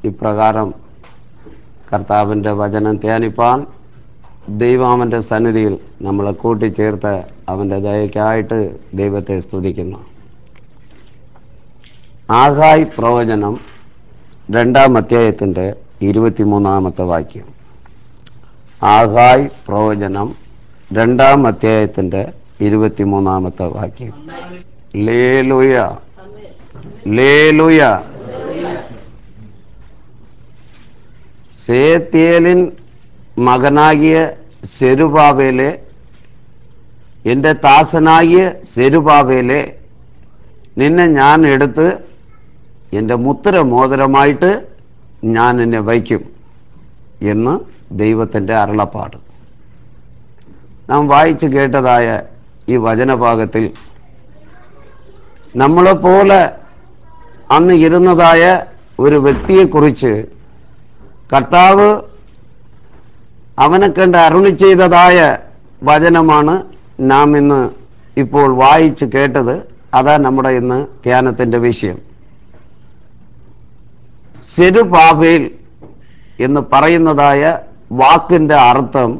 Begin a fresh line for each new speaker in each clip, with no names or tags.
ഇപ്രകാരം കർത്താവിൻ്റെ വചനം ധ്യാനിപ്പാൻ ദൈവാമൻ്റെ സന്നിധിയിൽ നമ്മളെ കൂട്ടിച്ചേർത്ത് അവൻ്റെ ദയക്കായിട്ട് ദൈവത്തെ സ്തുതിക്കുന്നു ആഹായ് പ്രവചനം രണ്ടാം അധ്യായത്തിൻ്റെ ഇരുപത്തിമൂന്നാമത്തെ വാക്യം ആഹായ് പ്രവചനം രണ്ടാം അധ്യായത്തിൻ്റെ ഇരുപത്തിമൂന്നാമത്തെ വാക്യം ലേലുയ ലേലുയ സേത്തിയേലിൻ മകനാകിയ സെരുബാബേലെ എൻ്റെ ദാസനാകിയ സെരുബാബേലെ നിന്നെ ഞാൻ എടുത്ത് എൻ്റെ മുത്തര മോതിരമായിട്ട് ഞാൻ എന്നെ വയ്ക്കും എന്ന് ദൈവത്തിൻ്റെ അരുളപ്പാട് നാം വായിച്ചു കേട്ടതായ ഈ വചനഭാഗത്തിൽ നമ്മളെപ്പോലെ അന്ന് ഇരുന്നതായ ഒരു വ്യക്തിയെക്കുറിച്ച് കർത്താവ് അവനെ കണ്ട് അരുളി ചെയ്തതായ വചനമാണ് നാം ഇന്ന് ഇപ്പോൾ വായിച്ച് കേട്ടത് അതാ നമ്മുടെ ഇന്ന് ധ്യാനത്തിൻ്റെ വിഷയം സെരുബാബേൽ എന്ന് പറയുന്നതായ വാക്കിൻ്റെ അർത്ഥം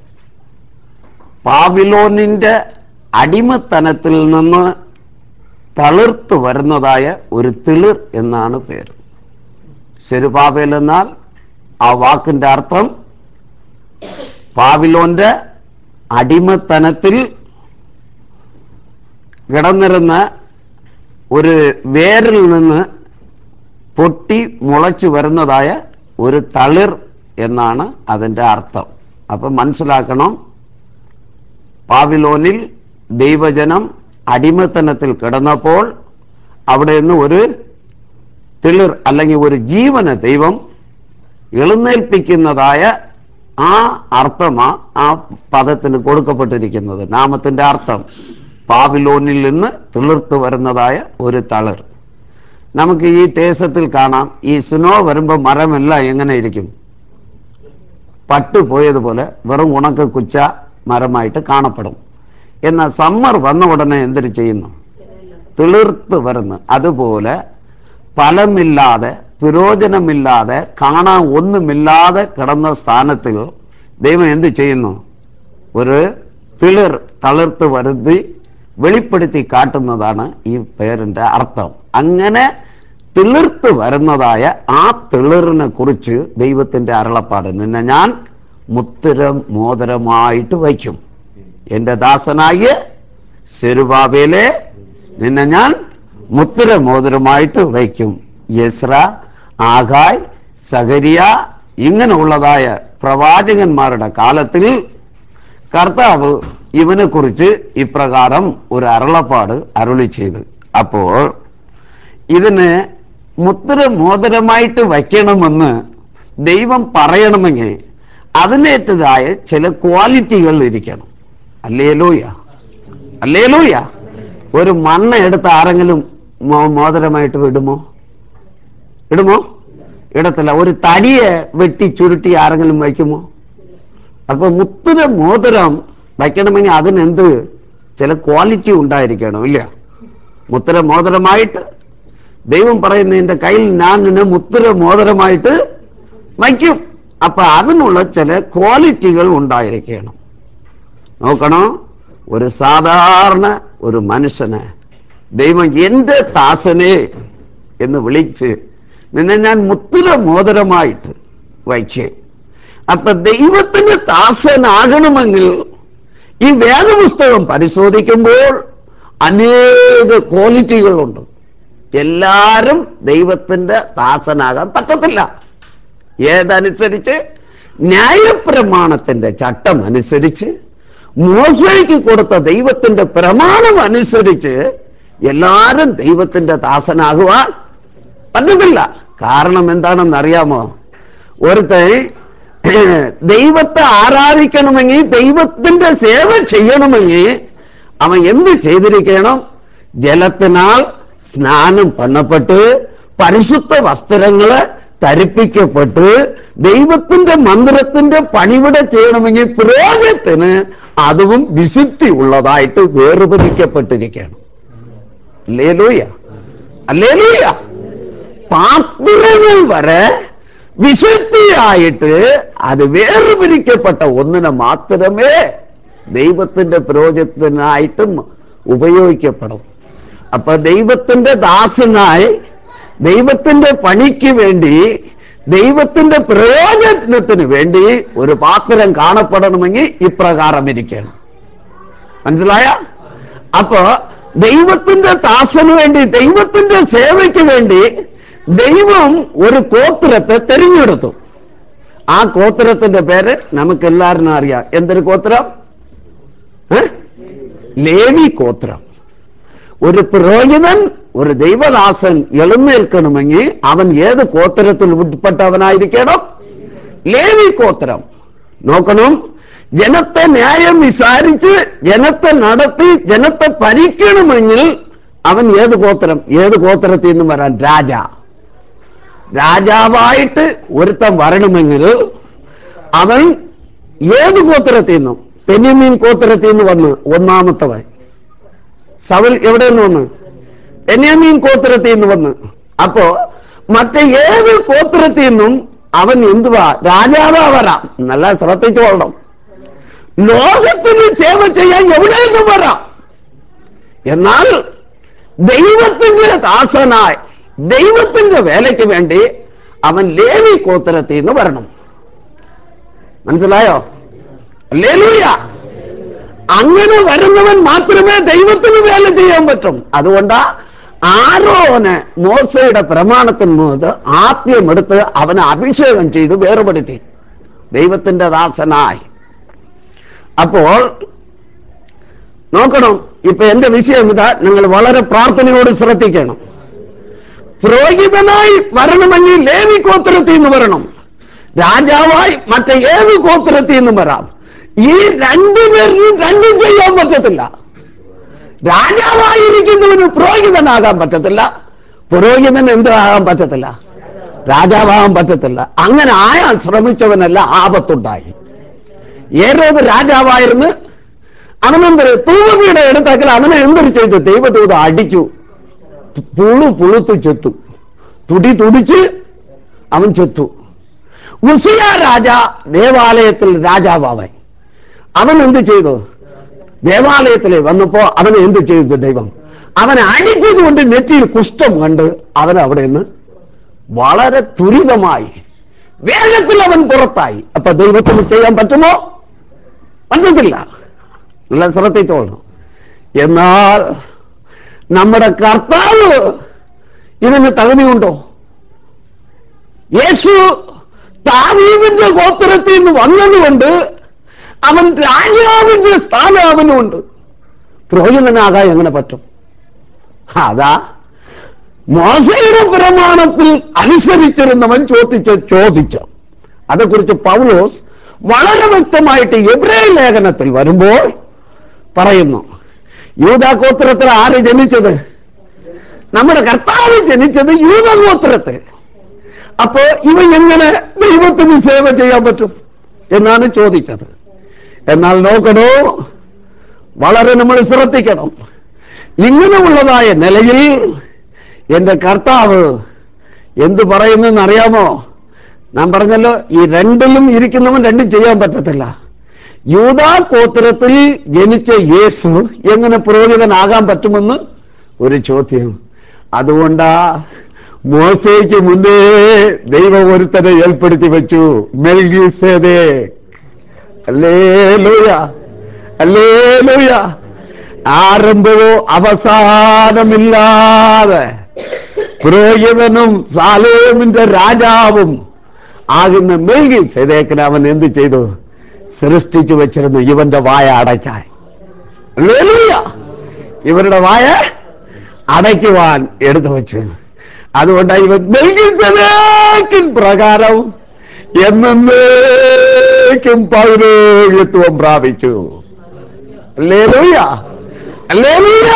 പാബിലോണിൻ്റെ അടിമത്തനത്തിൽ നിന്ന് തളിർത്ത് വരുന്നതായ ഒരു തിളിർ എന്നാണ് പേര് സെരുബാബേൽ എന്നാൽ ആ വാക്കിൻ്റെ അർത്ഥം പാബിലോന്റെ അടിമത്തനത്തിൽ കിടന്നിരുന്ന ഒരു വേരിൽ നിന്ന് പൊട്ടി മുളച്ചു വരുന്നതായ ഒരു തളിർ എന്നാണ് അതിൻ്റെ അർത്ഥം അപ്പം മനസ്സിലാക്കണം പാബിലോനിൽ ദൈവജനം അടിമത്തനത്തിൽ കിടന്നപ്പോൾ അവിടെ നിന്ന് ഒരു തിളിർ അല്ലെങ്കിൽ ഒരു ജീവന ദൈവം എഴുന്നേൽപ്പിക്കുന്നതായ ആ അർത്ഥമാ ആ പദത്തിന് കൊടുക്കപ്പെട്ടിരിക്കുന്നത് നാമത്തിന്റെ അർത്ഥം പാബിലോനിൽ നിന്ന് തിളിർത്ത് വരുന്നതായ ഒരു തളിർ നമുക്ക് ഈ ദേശത്തിൽ കാണാം ഈ സുനോ വരുമ്പോൾ മരമെല്ലാം എങ്ങനെ ഇരിക്കും പട്ടു പോയതുപോലെ വെറും ഉണക്ക കുച്ച മരമായിട്ട് കാണപ്പെടും എന്നാൽ സമ്മർ വന്ന ഉടനെ എന്തിനു ചെയ്യുന്നു തിളിർത്ത് വരുന്നു അതുപോലെ ഫലമില്ലാതെ പ്രയോജനമില്ലാതെ കാണാൻ ഒന്നുമില്ലാതെ കിടന്ന സ്ഥാനത്തിൽ ദൈവം എന്ത് ചെയ്യുന്നു ഒരു തിളിർ തളിർത്ത് വരുത്തി വെളിപ്പെടുത്തി കാട്ടുന്നതാണ് ഈ പേരിന്റെ അർത്ഥം അങ്ങനെ തിളിർത്ത് വരുന്നതായ ആ തിളിറിനെ കുറിച്ച് ദൈവത്തിന്റെ അരുളപ്പാട് നിന്നെ ഞാൻ മുത്തരം മോദരമായിട്ട് വയ്ക്കും എൻ്റെ ദാസനായ സെരുബാബേലെ നിന്നെ ഞാൻ മുത്തര മോതിരമായിട്ട് വയ്ക്കും യസ്ര ആഹായ് സഗരിയ ഇങ്ങനെയുള്ളതായ പ്രവാചകന്മാരുടെ കാലത്തിൽ കർത്താവ് ഇവനെ കുറിച്ച് ഇപ്രകാരം ഒരു അരുളപ്പാട് അരുളി ചെയ്ത് അപ്പോൾ ഇതിന് മുത്തര മോദരമായിട്ട് വയ്ക്കണമെന്ന് ദൈവം പറയണമെങ്കിൽ അതിനേറ്റതായ ചില ക്വാളിറ്റികൾ ഇരിക്കണം അല്ലേലൂയ അല്ലേലൂയ ഒരു മണ്ണ് എടുത്ത് ആരെങ്കിലും മോ- മോതിരമായിട്ട് വിടുമോ ഇടുമോ ഇടത്തില്ല ഒരു തടിയെ വെട്ടി ചുരുട്ടി ആരെങ്കിലും വയ്ക്കുമോ അപ്പൊ മുത്തിര മോതിരം വയ്ക്കണമെങ്കിൽ അതിനെന്ത് ചില ക്വാളിറ്റി ഉണ്ടായിരിക്കണം ഇല്ല മുത്തിര മോതിരമായിട്ട് ദൈവം പറയുന്ന എന്റെ കയ്യിൽ ഞാൻ നിന്നെ മുത്തിര മോതിരമായിട്ട് വയ്ക്കും അപ്പൊ അതിനുള്ള ചില ക്വാളിറ്റികൾ ഉണ്ടായിരിക്കണം നോക്കണം ഒരു സാധാരണ ഒരു മനുഷ്യനെ ദൈവം എന്റെ ദാസനെ എന്ന് വിളിച്ച് നിന്നെ ഞാൻ മുത്തിര മോതിരമായിട്ട് വയ്ക്കേ അപ്പൊ ദൈവത്തിന്റെ ദാസനാകണമെങ്കിൽ ഈ വേദപുസ്തകം പരിശോധിക്കുമ്പോൾ അനേക ക്വാളിറ്റികളുണ്ട് എല്ലാരും ദൈവത്തിന്റെ ദാസനാകാൻ പറ്റത്തില്ല ഏതനുസരിച്ച് ന്യായപ്രമാണത്തിന്റെ ചട്ടം അനുസരിച്ച് മോശയ്ക്ക് കൊടുത്ത ദൈവത്തിന്റെ പ്രമാണം അനുസരിച്ച് എല്ലാരും ദൈവത്തിന്റെ ദാസനാകുവാൻ പറ്റത്തില്ല കാരണം എന്താണെന്ന് അറിയാമോ ഒരുത്തൻ ദൈവത്തെ ആരാധിക്കണമെങ്കിൽ ദൈവത്തിന്റെ സേവ ചെയ്യണമെങ്കിൽ അവൻ എന്ത് ചെയ്തിരിക്കണം ജലത്തിനാൽ സ്നാനം പണ്ണപ്പെട്ട് പരിശുദ്ധ വസ്ത്രങ്ങള് ധരിപ്പിക്കപ്പെട്ട് ദൈവത്തിന്റെ മന്ദിരത്തിന്റെ പണിവിട ചെയ്യണമെങ്കിൽ പുരോഗത്തിന് അതും വിശുദ്ധി ഉള്ളതായിട്ട് വേർതിരിക്കപ്പെട്ടിരിക്കണം അല്ലേലൂയ അല്ലേലൂയ പാത്രങ്ങൾ വരെ വിശുദ്ധിയായിട്ട് അത് വേർപിരിക്കപ്പെട്ട ഒന്നിനെ മാത്രമേ ദൈവത്തിന്റെ പ്രയോജനത്തിനായിട്ടും ഉപയോഗിക്കപ്പെടും അപ്പൊ ദൈവത്തിന്റെ ദാസനായി ദൈവത്തിന്റെ പണിക്ക് വേണ്ടി ദൈവത്തിന്റെ പ്രയോജനത്തിന് വേണ്ടി ഒരു പാത്രം കാണപ്പെടണമെങ്കിൽ ഇപ്രകാരം ഇരിക്കണം മനസ്സിലായ അപ്പോ ദൈവത്തിന്റെ ദാസന് വേണ്ടി ദൈവത്തിന്റെ സേവയ്ക്ക് വേണ്ടി ദൈവം ഒരു ഗോത്രത്തെ തെരഞ്ഞെടുത്തു ആ ഗോത്രത്തിന്റെ പേര് നമുക്ക് എല്ലാവരും അറിയാം എന്തൊരു ഗോത്രം ഏ? ലേവി ഗോത്രം ഒരു പുരോഹിതൻ ഒരു ദൈവദാസൻ എഴുന്നേൽക്കണമെങ്കിൽ അവൻ ഏത് ഗോത്രത്തിൽ ഉൾപ്പെട്ടവനായിരിക്കണം ലേവി ഗോത്രം നോക്കണം ജനത്തെ ന്യായം വിസാരിച്ച് ജനത്തെ നടത്തി ജനത്തെ ഭരിക്കണമെങ്കിൽ അവൻ ഏത് ഗോത്രം ഏത് ഗോത്രത്തിൽ നിന്നും വരാൻ രാജ രാജാവായിട്ട് ഒരുത്തൻ വരണമെങ്കിൽ അവൻ ഏത് ഗോത്രത്തിൽ നിന്നും പെനിമീൻ ഗോത്രത്തിൽ നിന്ന് വന്ന് ഒന്നാമത്തവൻ സവൽ എവിടെ നിന്ന് വന്ന് ബെന്യാമീൻ ഗോത്രത്തിൽ നിന്ന് വന്ന് അപ്പോ മറ്റേ ഏത് ഗോത്രത്തിൽ നിന്നും അവൻ എന്തുവാ രാജാവാ വരാം നല്ല ശ്രദ്ധിച്ചോളണം ലോകത്തിന് സേവ ചെയ്യാൻ എവിടെ നിന്നും വരാം എന്നാൽ ദൈവത്തിന്റെ ദാസനായി ദൈവത്തിന്റെ വേലയ്ക്ക് വേണ്ടി അവൻ ലേവി ഗോത്രത്തിൽ നിന്ന് വരണം മനസ്സിലായോ ലേലൂയ അങ്ങനെ വരുന്നവൻ മാത്രമേ ദൈവത്തിന് വേല ചെയ്യാൻ പറ്റും അതുകൊണ്ടാ ആരോന് മോശയുടെ പ്രമാണത്തിൽ നിന്ന് ആദ്യം എടുത്ത് അവനെ അഭിഷേകം ചെയ്ത് വേർപെടുത്തി ദൈവത്തിന്റെ ദാസനായി അപ്പോൾ നോക്കണം ഇപ്പൊ എന്റെ വിഷയം ഇതാ നിങ്ങൾ വളരെ പ്രാർത്ഥനയോട് ശ്രദ്ധിക്കണം പുരോഹിതനായി വരണമെങ്കിൽ ലേവി ഗോത്രത്തിൽ നിന്ന് വരണം രാജാവായി മറ്റേ ഏത് ഗോത്രത്തിൽ നിന്നും വരാം ഈ രണ്ടുപേരിലും രണ്ടും ചെയ്യാൻ പറ്റത്തില്ല രാജാവായിരിക്കുന്നവന് പുരോഹിതനാകാൻ പറ്റത്തില്ല പുരോഹിതൻ എന്താകാൻ പറ്റത്തില്ല രാജാവാകാൻ പറ്റത്തില്ല അങ്ങനെ ആയാൽ ശ്രമിച്ചവനല്ല ആപത്തുണ്ടായി ഏറോത് രാജാവായിരുന്നു അവനെന്തൊരു തൂവീടെ എടുത്താക്കൽ അവനെ എന്തൊരു ചെയ്തു ദൈവദൂത അടിച്ചു പുളു പുളുത്തു ചെത്തു തുടി തുടിച്ച് അവൻ ചെത്തു ഉസിയ രാജ ദേവാലയത്തിൽ രാജാവാവൻ അവൻ എന്ത് ചെയ്തു ദേവാലയത്തിൽ വന്നപ്പോ അവനെ എന്ത് ചെയ്തു ദൈവം അവനെ അടിച്ചതുകൊണ്ട് നെറ്റിയിൽ കുഷ്ഠം കണ്ട് അവൻ അവിടെ നിന്ന് വളരെ തുരിതമായി വേഗത്തിൽ അവൻ പുറത്തായി അപ്പൊ ദൈവത്തിന് ചെയ്യാൻ പറ്റുമോ പറ്റത്തില്ല നല്ല ശ്രദ്ധിച്ചോളണം എന്നാൽ നമ്മുടെ കർത്താവ് ഇതിന് തകുതിയുണ്ടോ യേശു താവീവിന്റെ ഗോത്രത്തിൽ നിന്ന് വന്നതുകൊണ്ട് അവൻ രാജാവിന്റെ സ്ഥാനം അവനുണ്ട് പുരോഹിതനാകാൻ എങ്ങനെ പറ്റും അതാ മോശയുടെ പ്രമാണത്തിൽ അനുസരിച്ചിരുന്നവൻ ചോദിച്ച ചോദിച്ചു അതേക്കുറിച്ച് പൗലോസ് വളരെ വ്യക്തമായിട്ട് എബ്രേ ലേഖനത്തിൽ വരുമ്പോൾ പറയുന്നു യൂതാഗോത്രത്തിൽ ആര് ജനിച്ചത് നമ്മുടെ കർത്താവ് ജനിച്ചത് യൂതഗോത്രത്തിൽ അപ്പോ ഇവ എങ്ങനെ ദൈവത്തിന് സേവ ചെയ്യാൻ പറ്റും എന്നാണ് ചോദിച്ചത് എന്നാൽ നോക്കണോ വളരെ നമ്മൾ ശ്രദ്ധിക്കണം ഇങ്ങനെയുള്ളതായ നിലയിൽ എന്റെ കർത്താവ് എന്ത് പറയുന്നെന്ന് അറിയാമോ ഞാൻ പറഞ്ഞല്ലോ ഈ രണ്ടിലും ഇരിക്കുന്നവൻ രണ്ടും ചെയ്യാൻ പറ്റത്തില്ല യൂതാ ഗോത്രത്തിൽ ജനിച്ച യേശു എങ്ങനെ പുരോഹിതനാകാൻ പറ്റുമെന്ന് ഒരു ചോദ്യം അതുകൊണ്ടാ മോശയ്ക്ക് മുന്നേ ദൈവം ഒരുത്തനെ ഏർപ്പെടുത്തി വെച്ചു മെൽഗീസേദേ അല്ലേ ലൂയ അല്ലേ ലൂയ ആരംഭവും അവസാനമില്ലാതെ പുരോഹിതനും സാലേമിന്റെ രാജാവും ആകുന്ന മെൽകി സേദേക്കിന് അവൻ എന്ത് ചെയ്തു സൃഷ്ടിച്ചു വെച്ചിരുന്നു ഇവന്റെ വായ അടയ്ക്കാൻ ഹല്ലേലൂയ. ഇവരുടെ വായ അടയ്ക്കുവാൻ എടുത്തു വെച്ചു അതുകൊണ്ട് ഇവൻ മെൽകിസേദേക്കിൻ പ്രകാരം എന്നേക്കും പൗരോഹിത്വം പ്രാപിച്ചു ഹല്ലേലൂയ. ഹല്ലേലൂയ.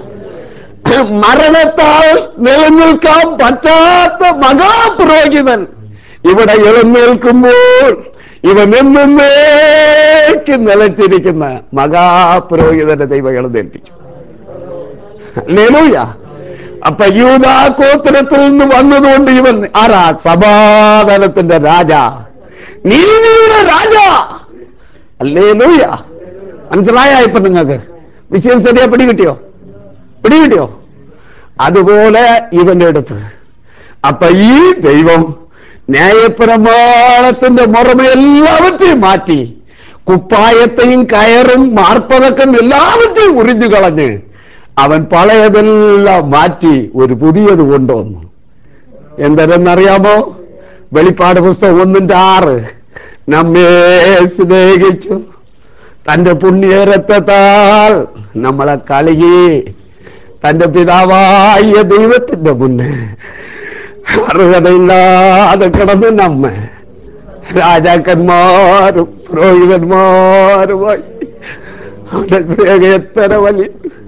മരണത്താൽ നിലനിൽക്കാൻ പറ്റാത്ത മഹാപുരോഹിതൻ ഇവിടെ എഴുന്നേൽക്കുമ്പോൾ ഇവൻ എന്നേക്കും നിലച്ചിരിക്കുന്ന മഹാപുരോഹിതന്റെ ദൈവം എഴുന്നേൽപ്പിച്ചു ഹല്ലേലൂയ അപ്പൊ യൂതാ ഗോത്രത്തിൽ നിന്ന് വന്നതുകൊണ്ട് ഇവൻ ആരാ സമാധാനത്തിന്റെ രാജ നീതിയുടെ രാജ അല്ലേ ലൂയ മനസ്സിലായ ഇപ്പൊ നിങ്ങൾക്ക് വിഷയം ശരിയാ പിടി കിട്ടിയോ പിടി കിട്ടിയോ അതുപോലെ ഇവന്റെ അടുത്ത് അപ്പൊ ഈ ദൈവം ന്യായപ്രമാണത്തിന്റെ മുറമ എല്ലാവற்றைയും മാറ്റി കുപ്പായത്തെയും കയറും മാർപ്പതക്കം എല്ലാവற்றைയും ഉറിഞ്ഞു കളഞ്ഞ് അവൻ പഴയതെല്ലാം മാറ്റി ഒരു പുതിയത് കൊണ്ടുവന്നു എന്തെന്നറിയാമോ വെളിപ്പാട് പുസ്തകം ഒന്നിന്റെ ആറ് നമ്മെ സ്നേഹിച്ചു തന്റെ പുണ്യരത്വത്താൽ നമ്മളെ കളികി തന്റെ പിതാവായ ദൈവത്തിന്റെ മുന്നേ അർഹതയില്ലാതെ കിടന്ന് നമ്മെ രാജാക്കന്മാരും പുരോഹിതന്മാരുമായി അവന്റെ സ്നേഹം എത്ര വലിയ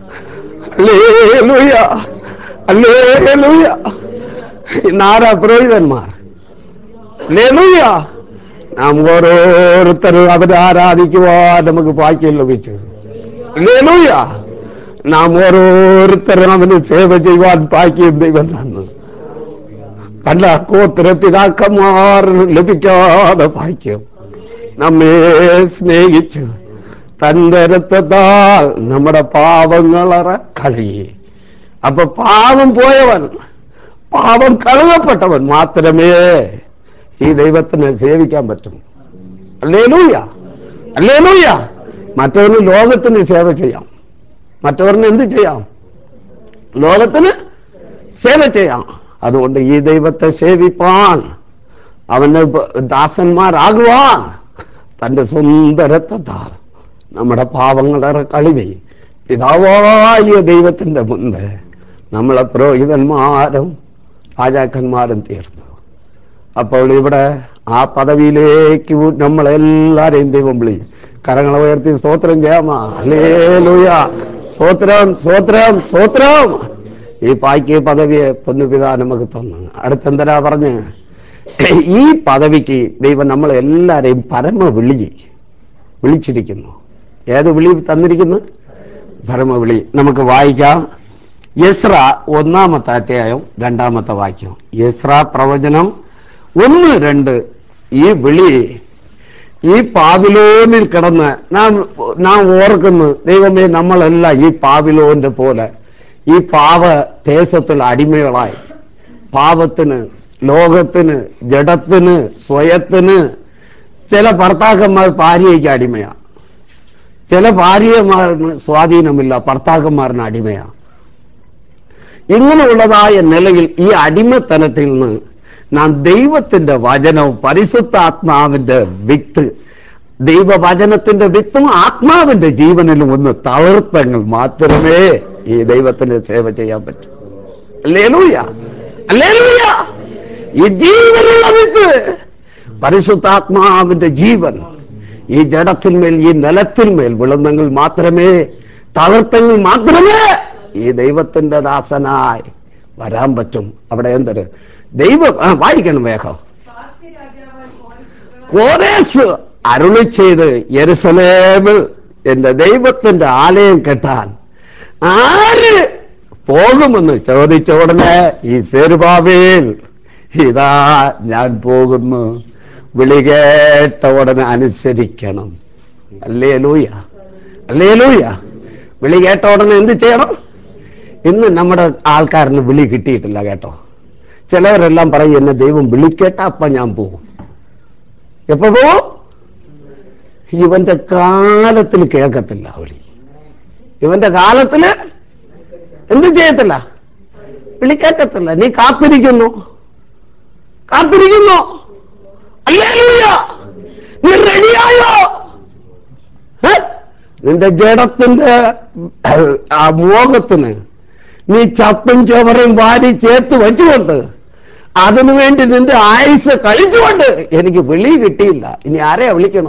അല്ലേലൂയ അല്ലേലൂയ ഇന്നാരാ പുരോഹിതന്മാർ അല്ലേലൂയ നാം ഓരോരുത്തരും അവരെ ആരാധിക്കുവാൻ നമുക്ക് ഭാഗ്യം ലഭിച്ചു അല്ലേലൂയ നാം ഓരോരുത്തരും അവന് സേവ ചെയ്യുവാൻ ഭാഗ്യം ദൈവം തന്നു പല കോത്ര പിതാക്കന്മാർ ലഭിക്കാതെ ഭാഗ്യം നമ്മെ സ്നേഹിച്ചു തന്റെ രക്തത്താൽ നമ്മുടെ പാപങ്ങളറ കളി അപ്പൊ പാപം പോയവൻ പാപം കഴുകപ്പെട്ടവൻ മാത്രമേ ഈ ദൈവത്തിനെ സേവിക്കാൻ പറ്റും അല്ലേ ലൂയ അല്ലേ ലൂയ മറ്റവന് ലോകത്തിന് സേവ ചെയ്യാം മറ്റവരിന് എന്ത് ചെയ്യാം ലോകത്തിന് സേവ ചെയ്യാം അതുകൊണ്ട് ഈ ദൈവത്തെ സേവിപ്പാൻ അവന് ബ- ദാസന്മാരാകുവാൻ തന്റെ സ്വന്തം രക്തത്താൽ നമ്മുടെ പാവങ്ങളുടെ കളിവി പിതാവായ ദൈവത്തിന്റെ മുൻപ് നമ്മളെ പുരോഹിതന്മാരും രാജാക്കന്മാരും തീർത്തു അപ്പോൾ ഇവിടെ ആ പദവിയിലേക്ക് നമ്മളെല്ലാരെയും ദൈവം വിളി കരങ്ങളെ ഉയർത്തി സ്തോത്രം ചെയ്യാമാ അല്ലേ ലൂയ സ്തോത്രം സ്തോത്രം സ്തോത്രം ഈ പായ്ക്ക് പദവിയെ പൊന്നുപിതാ നമുക്ക് തന്നു അടുത്തെന്തരാ പറഞ്ഞ് ഈ പദവിക്ക് ദൈവം നമ്മളെല്ലാരെയും പരമ വിളി വിളിച്ചിരിക്കുന്നു ഏത് വിളി തന്നിരിക്കുന്നു പരമവിളി നമുക്ക് വായിക്കാം യസ്ര ഒന്നാമത്തെ അധ്യായം രണ്ടാമത്തെ വാക്യം യസ്ര പ്രവചനം ഒന്ന് രണ്ട് ഈ വിളി ഈ പാവിലോനിൽ കിടന്ന് നാം നാം ഓർക്കുന്നു ദൈവമേ നമ്മളെല്ലാം ഈ പാവിലോന്റെ പോലെ ഈ പാവ ദേശത്തിൽ അടിമകളായി പാപത്തിന് ലോകത്തിന് ജഡത്തിന് സ്വയത്തിന് ചില ഭർത്താക്കന്മാർ ഭാര്യയ്ക്ക് അടിമയാണ് ചില ഭാര്യമാരിന് സ്വാധീനമില്ല ഭർത്താക്കന്മാരിന് അടിമയാണ് ഇങ്ങനെയുള്ളതായ നിലയിൽ ഈ അടിമത്തനത്തിൽ നിന്ന് നാം ദൈവത്തിന്റെ വചനവും പരിശുദ്ധാത്മാവിന്റെ വിത്ത് ദൈവവചനത്തിന്റെ വിത്തും ആത്മാവിന്റെ ജീവനിലും ഒന്ന് തളർപ്പെങ്കിൽ മാത്രമേ ഈ ദൈവത്തിന് സേവ ചെയ്യാൻ പറ്റൂ അല്ലേലൂയ അല്ലേലൂയ ഈ ജീവനുള്ള വിത്ത് പരിശുദ്ധാത്മാവിന്റെ ജീവൻ ഈ ജഡത്തിന്മേൽ ഈ നിലത്തിന്മേൽ വിളുന്നെങ്കിൽ മാത്രമേ തളർത്തെങ്കിൽ മാത്രമേ ഈ ദൈവത്തിന്റെ ദാസനായി വരാൻ പറ്റും അവിടെ എന്തൊരു ദൈവം ആ, വായിക്കണം വേഗം കോരേസ് അരുളി ചെയ്ത് യെരുസലേമിൽ എന്റെ ദൈവത്തിന്റെ ആലയം കെട്ടാൻ ആര് പോകുമെന്ന് ചോദിച്ച ഉടനെ ഈ സെരുബാബേൽ ഇതാ ഞാൻ പോകുന്നു വിളി കേട്ട ഉടനെ അനുസരിക്കണം അല്ലേ ലൂയ അല്ലേ ലൂയ വിളി കേട്ട ഉടനെ എന്ത് ചെയ്യണം ഇന്ന് നമ്മുടെ ആൾക്കാരിന് വിളി കിട്ടിയിട്ടില്ല കേട്ടോ ചിലവരെല്ലാം പറയും എന്നെ ദൈവം വിളിക്കേട്ട അപ്പ ഞാൻ പോകും എപ്പോ പോവും ഇവന്റെ കാലത്തിൽ കേൾക്കത്തില്ല വിളി ഇവന്റെ കാലത്തില് എന്തും ചെയ്യത്തില്ല വിളിക്കേക്കത്തില്ല നീ കാത്തിരിക്കുന്നു കാത്തിരിക്കുന്നു അല്ലേലൂയ നീ റെഡിയായോ ഏ? നിന്റെ ജഡത്തിന്റെ ആ മോഹത്തിന് നീ ചപ്പും ചവറും വാരി ചേർത്ത് വെച്ചുകൊണ്ട് അതിനു വേണ്ടി നിന്റെ ആയുസ് കഴിച്ചുകൊണ്ട് എനിക്ക് വിളി കിട്ടിയില്ല ഇനി ആരെയാ വിളിക്കണം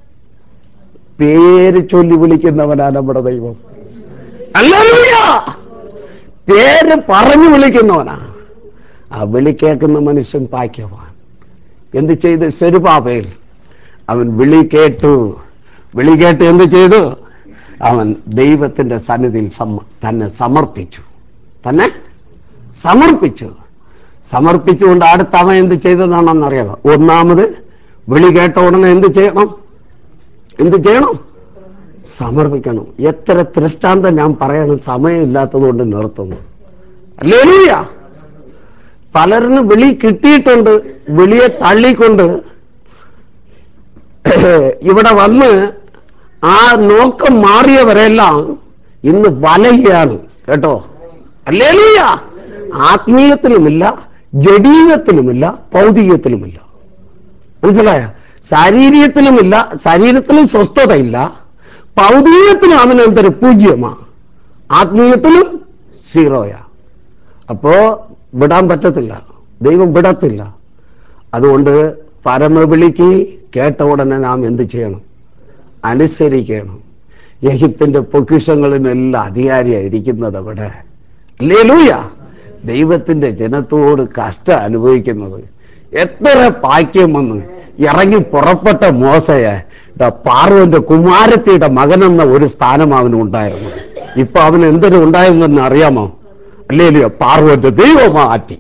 പേര് ചൊല്ലി വിളിക്കുന്നവനാ നമ്മുടെ ദൈവം അല്ലൂയ പേര് പറഞ്ഞു വിളിക്കുന്നവനാ ആ വിളി കേൾക്കുന്ന മനുഷ്യൻ പാക്യവാൻ എന്ത് ചെയ്ത് സെരുപാപയിൽ അവൻ വിളി കേട്ടു വിളി കേട്ട് എന്ത് ചെയ്തു അവൻ ദൈവത്തിന്റെ സന്നിധിയിൽ സമ- തന്നെ സമർപ്പിച്ചു തന്നെ സമർപ്പിച്ചു സമർപ്പിച്ചുകൊണ്ട് അടുത്ത അവൻ എന്ത് ചെയ്തതാണെന്നറിയാമോ ഒന്നാമത് വിളി കേട്ട ഉടനെ എന്ത് ചെയ്യണം എന്ത് ചെയ്യണം സമർപ്പിക്കണം എത്ര ദൃഷ്ടാന്തം ഞാൻ പറയണം സമയമില്ലാത്തത് കൊണ്ട് നിർത്തുന്നു അല്ലേലൂയ പലരിനും വിളി കിട്ടിയിട്ടുണ്ട് വിളിയെ തള്ളിക്കൊണ്ട് ഇവിടെ വന്ന് ആ നോക്കം മാറിയവരെല്ലാം ഇന്ന് വലയാണ് കേട്ടോ അല്ലേലൂയ ആത്മീയത്തിലുമില്ല ജഡീകത്തിലുമില്ല ഭൗതികത്തിലുമില്ല മനസ്സിലായ ശാരീരികത്തിലുമില്ല ശരീരത്തിലും സ്വസ്ഥതയില്ല ഭൗതികത്തിലും അവന് എന്തൊരു പൂജ്യമാ ആത്മീയത്തിലും സീറോയാ അപ്പോ വിടാൻ പറ്റത്തില്ല ദൈവം വിടത്തില്ല അതുകൊണ്ട് പരമവിളിക്ക് കേട്ട ഉടനെ നാം എന്ത് ചെയ്യണം അനുസരിക്കണം യഹിപ്തിന്റെ പൊക്കിഷങ്ങളിനെല്ലാം അധികാരിയായിരിക്കുന്നത് അവിടെ ലേലൂയ ദൈവത്തിന്റെ ജനത്തോട് കഷ്ടം അനുഭവിക്കുന്നത് എത്ര ഭാഗ്യം വന്ന് ഇറങ്ങി പുറപ്പെട്ട മോശയെ ദാ പാർവന്റെ കുമാരത്തിയുടെ മകനെന്ന ഒരു സ്ഥാനം അവന് ഉണ്ടായിരുന്നു ഇപ്പൊ അവന് എന്തൊരു ഉണ്ടായെന്ന് അറിയാമോ അല്ലേലൂയ പാർവന്റെ ദൈവം മാറ്റി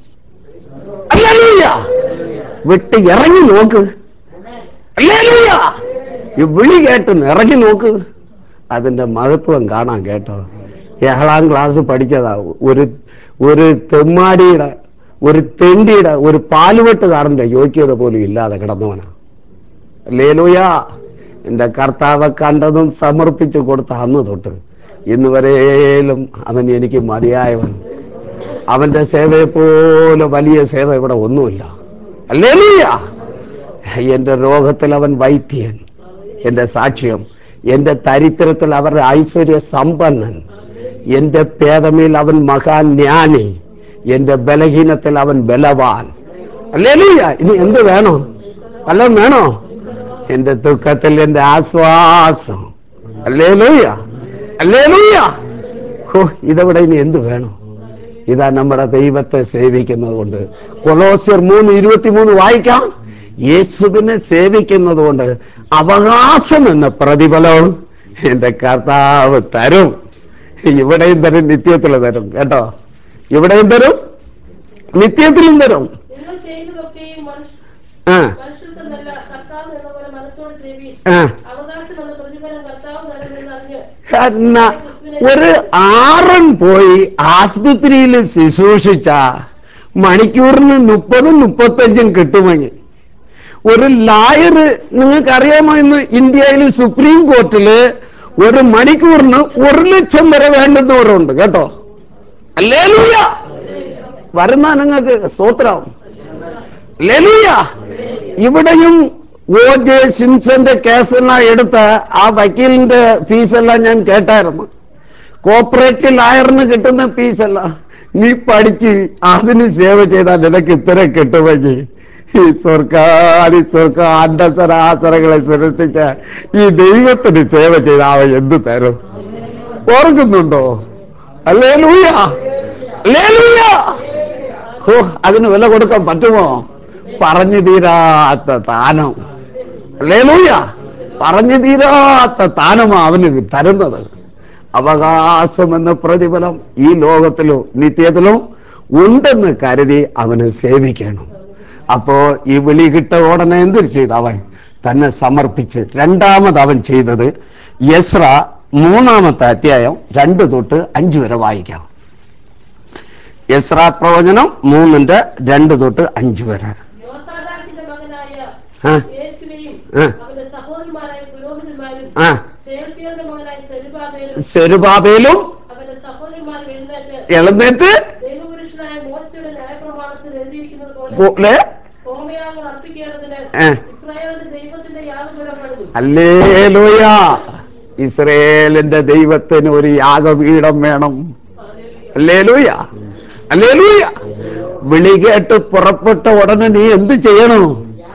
അല്ലേലൂയ വിട്ട് ഇറങ്ങി നോക്ക് അല്ലേലൂയ ഈ വിളി കേട്ട് ഇറങ്ങി നോക്ക് അതിന്റെ മഹത്വം കാണാൻ കേട്ടോ ഏഴാം ക്ലാസ് പഠിച്ചതാ ഒരു ഒരു തെമ്മാടിയുടെ ഒരു തെണ്ടിയുടെ ഒരു പാലുവെട്ടുകാരന്റെ യോഗ്യത പോലും ഇല്ലാതെ കിടന്നവനാ ലേലൂയ എന്റെ കർത്താവ് കണ്ടതും സമർപ്പിച്ചു കൊടുത്ത അന്ന് തൊട്ട് ഇന്ന് വരേലും അവൻ എനിക്ക് മതിയായവൻ അവന്റെ സേവയെ പോലെ വലിയ സേവ ഇവിടെ ഒന്നുമില്ല അല്ലേലൂയ എന്റെ രോഗത്തിൽ അവൻ വൈദ്യൻ എന്റെ സാക്ഷ്യം എന്റെ ദരിദ്രത്തിൽ അവരുടെ ഐശ്വര്യ സമ്പന്നൻ എന്റെ പേദമേൽ അവൻ മഹാജ്ഞാനി എന്റെ ബലഹീനത്തിൽ അവൻ ബലവാൻ അല്ലേലൂയ ഇനി എന്ത് വേണോ വല്ലതും വേണോ എന്റെ ദുഃഖത്തിൽ എന്റെ ആശ്വാസം അല്ലേലൂയ അല്ലേലൂയ ഹോ ഇതെവിടെ ഇനി എന്ത് വേണം ഇതാ നമ്മുടെ ദൈവത്തെ സേവിക്കുന്നത് കൊണ്ട് കൊളോസ്യർ മൂന്ന് ഇരുപത്തിമൂന്ന് വായിക്കാം യേശുവിനെ സേവിക്കുന്നത് കൊണ്ട് അവകാശം എന്ന പ്രതിഫലം എന്റെ കർത്താവ് തരും ഇവിടെയും തരും നിത്യത്തിൽ തരും കേട്ടോ ഇവിടെയും തരും നിത്യത്തിലും തരും
നിങ്ങൾ ചെയ്യുന്നതൊക്കെയും മനുഷ്യ
ആ
മനുഷ്യർക്കെന്നല്ല കർത്താവ് എന്ന പോലെ മനസ്സോട് സേവി
ആ
അവകാശം എന്ന പ്രതിഫലം കർത്താവ് തരണമെന്ന് അറിഞ്ഞ്
കാരണം ഒരു ആറൻ പോയി ആസ്പത്രിയിൽ ശുശ്രൂഷിച്ച മണിക്കൂറിന് മുപ്പതും മുപ്പത്തഞ്ചും കിട്ടുമെങ്കിൽ ഒരു ലായർ നിങ്ങൾക്കറിയാമോ ഇന്ന് ഇന്ത്യയിൽ സുപ്രീം കോർട്ടില് ഒരു മണിക്കൂറിന് ഒരു ലക്ഷം വരെ വേണ്ടുന്നവരുണ്ട് കേട്ടോ അല്ലേലൂയ വരുന്ന നിങ്ങൾക്ക് സ്തോത്രം ലേലൂയ ഇവിടെയും ഒ ജെ സിംസന്റെ കേസെല്ലാം എടുത്ത് ആ വക്കീലിന്റെ ഫീസെല്ലാം ഞാൻ കേട്ടായിരുന്നു കോപ്പറേറ്റ് ലായറിന് കിട്ടുന്ന ഫീസല്ല നീ പഠിച്ച് അതിന് സേവ ചെയ്താൽ നിനക്ക് ഇത്ര കിട്ടുമെങ്കിൽ ഈ സർക്കാർ ഈ സർക്കാർ അണ്ടസരാസരങ്ങളെ സൃഷ്ടിച്ച ഈ ദൈവത്തിന് സേവ ചെയ്ത അവ എന്ത് തരും ഓർക്കുന്നുണ്ടോ അല്ലേ ലൂയ അല്ലേ ലൂയ ഓ അതിന് വില കൊടുക്കാൻ പറ്റുമോ പറഞ്ഞു തീരാത്ത താനം ലേലൂയ പറഞ്ഞു തീരാത്ത താനമാ അവന് തരുന്നത് അവകാശം എന്ന പ്രതിഫലം ഈ ലോകത്തിലോ നിത്യത്തിലോ ഉണ്ടെന്ന് കരുതി അവന് സേവിക്കണം അപ്പോ ഈ വിളി കിട്ട ഉടനെ എന്തൊരു ചെയ്തു അവൻ തന്നെ സമർപ്പിച്ച് രണ്ടാമത് അവൻ ചെയ്തത് യസ്ര മൂന്നാമത്തെ അധ്യായം രണ്ട് തൊട്ട് അഞ്ച് വരെ വായിക്കാം യസ്ര പ്രവചനം മൂന്നിന്റെ രണ്ട് തൊട്ട് അഞ്ച് വരെ
യോസാദാക്കിന്റെ മകനായ
ആ
യേശുവയും
ആ.
അവന്റെ സഹോദരന്മാരായ പുരോഹിതന്മാരും
ആ
ഷേർത്തിയുടെ മകനായ സെരുബാബേലും
സെരുബാബേലും
അവന്റെ സഹോദരന്മാരും എഴുന്നേറ്റ്
എഴുന്നേറ്റ്
ദൈവപുരുഷനായ മോശയുടെ ന്യായപ്രമാണത്തിൽ എഴുതിയിരിക്കുന്നത് പോലെ
പോലെ
ഹോമയാഗം അർപ്പിക്കേണ്ടതിന്
ഏ.
ഇസ്രായേലിന്റെ ദൈവത്തിന്റെ യാഗപുരം പണിതു
അല്ലേലൂയ ഇസ്രയേലിന്റെ ദൈവത്തിന് ഒരു യാഗപീഠം വേണം അല്ലേലൂയ അല്ലേലൂയ വിളി കേട്ട് പുറപ്പെട്ട ഉടനെ നീ എന്ത് ചെയ്യണം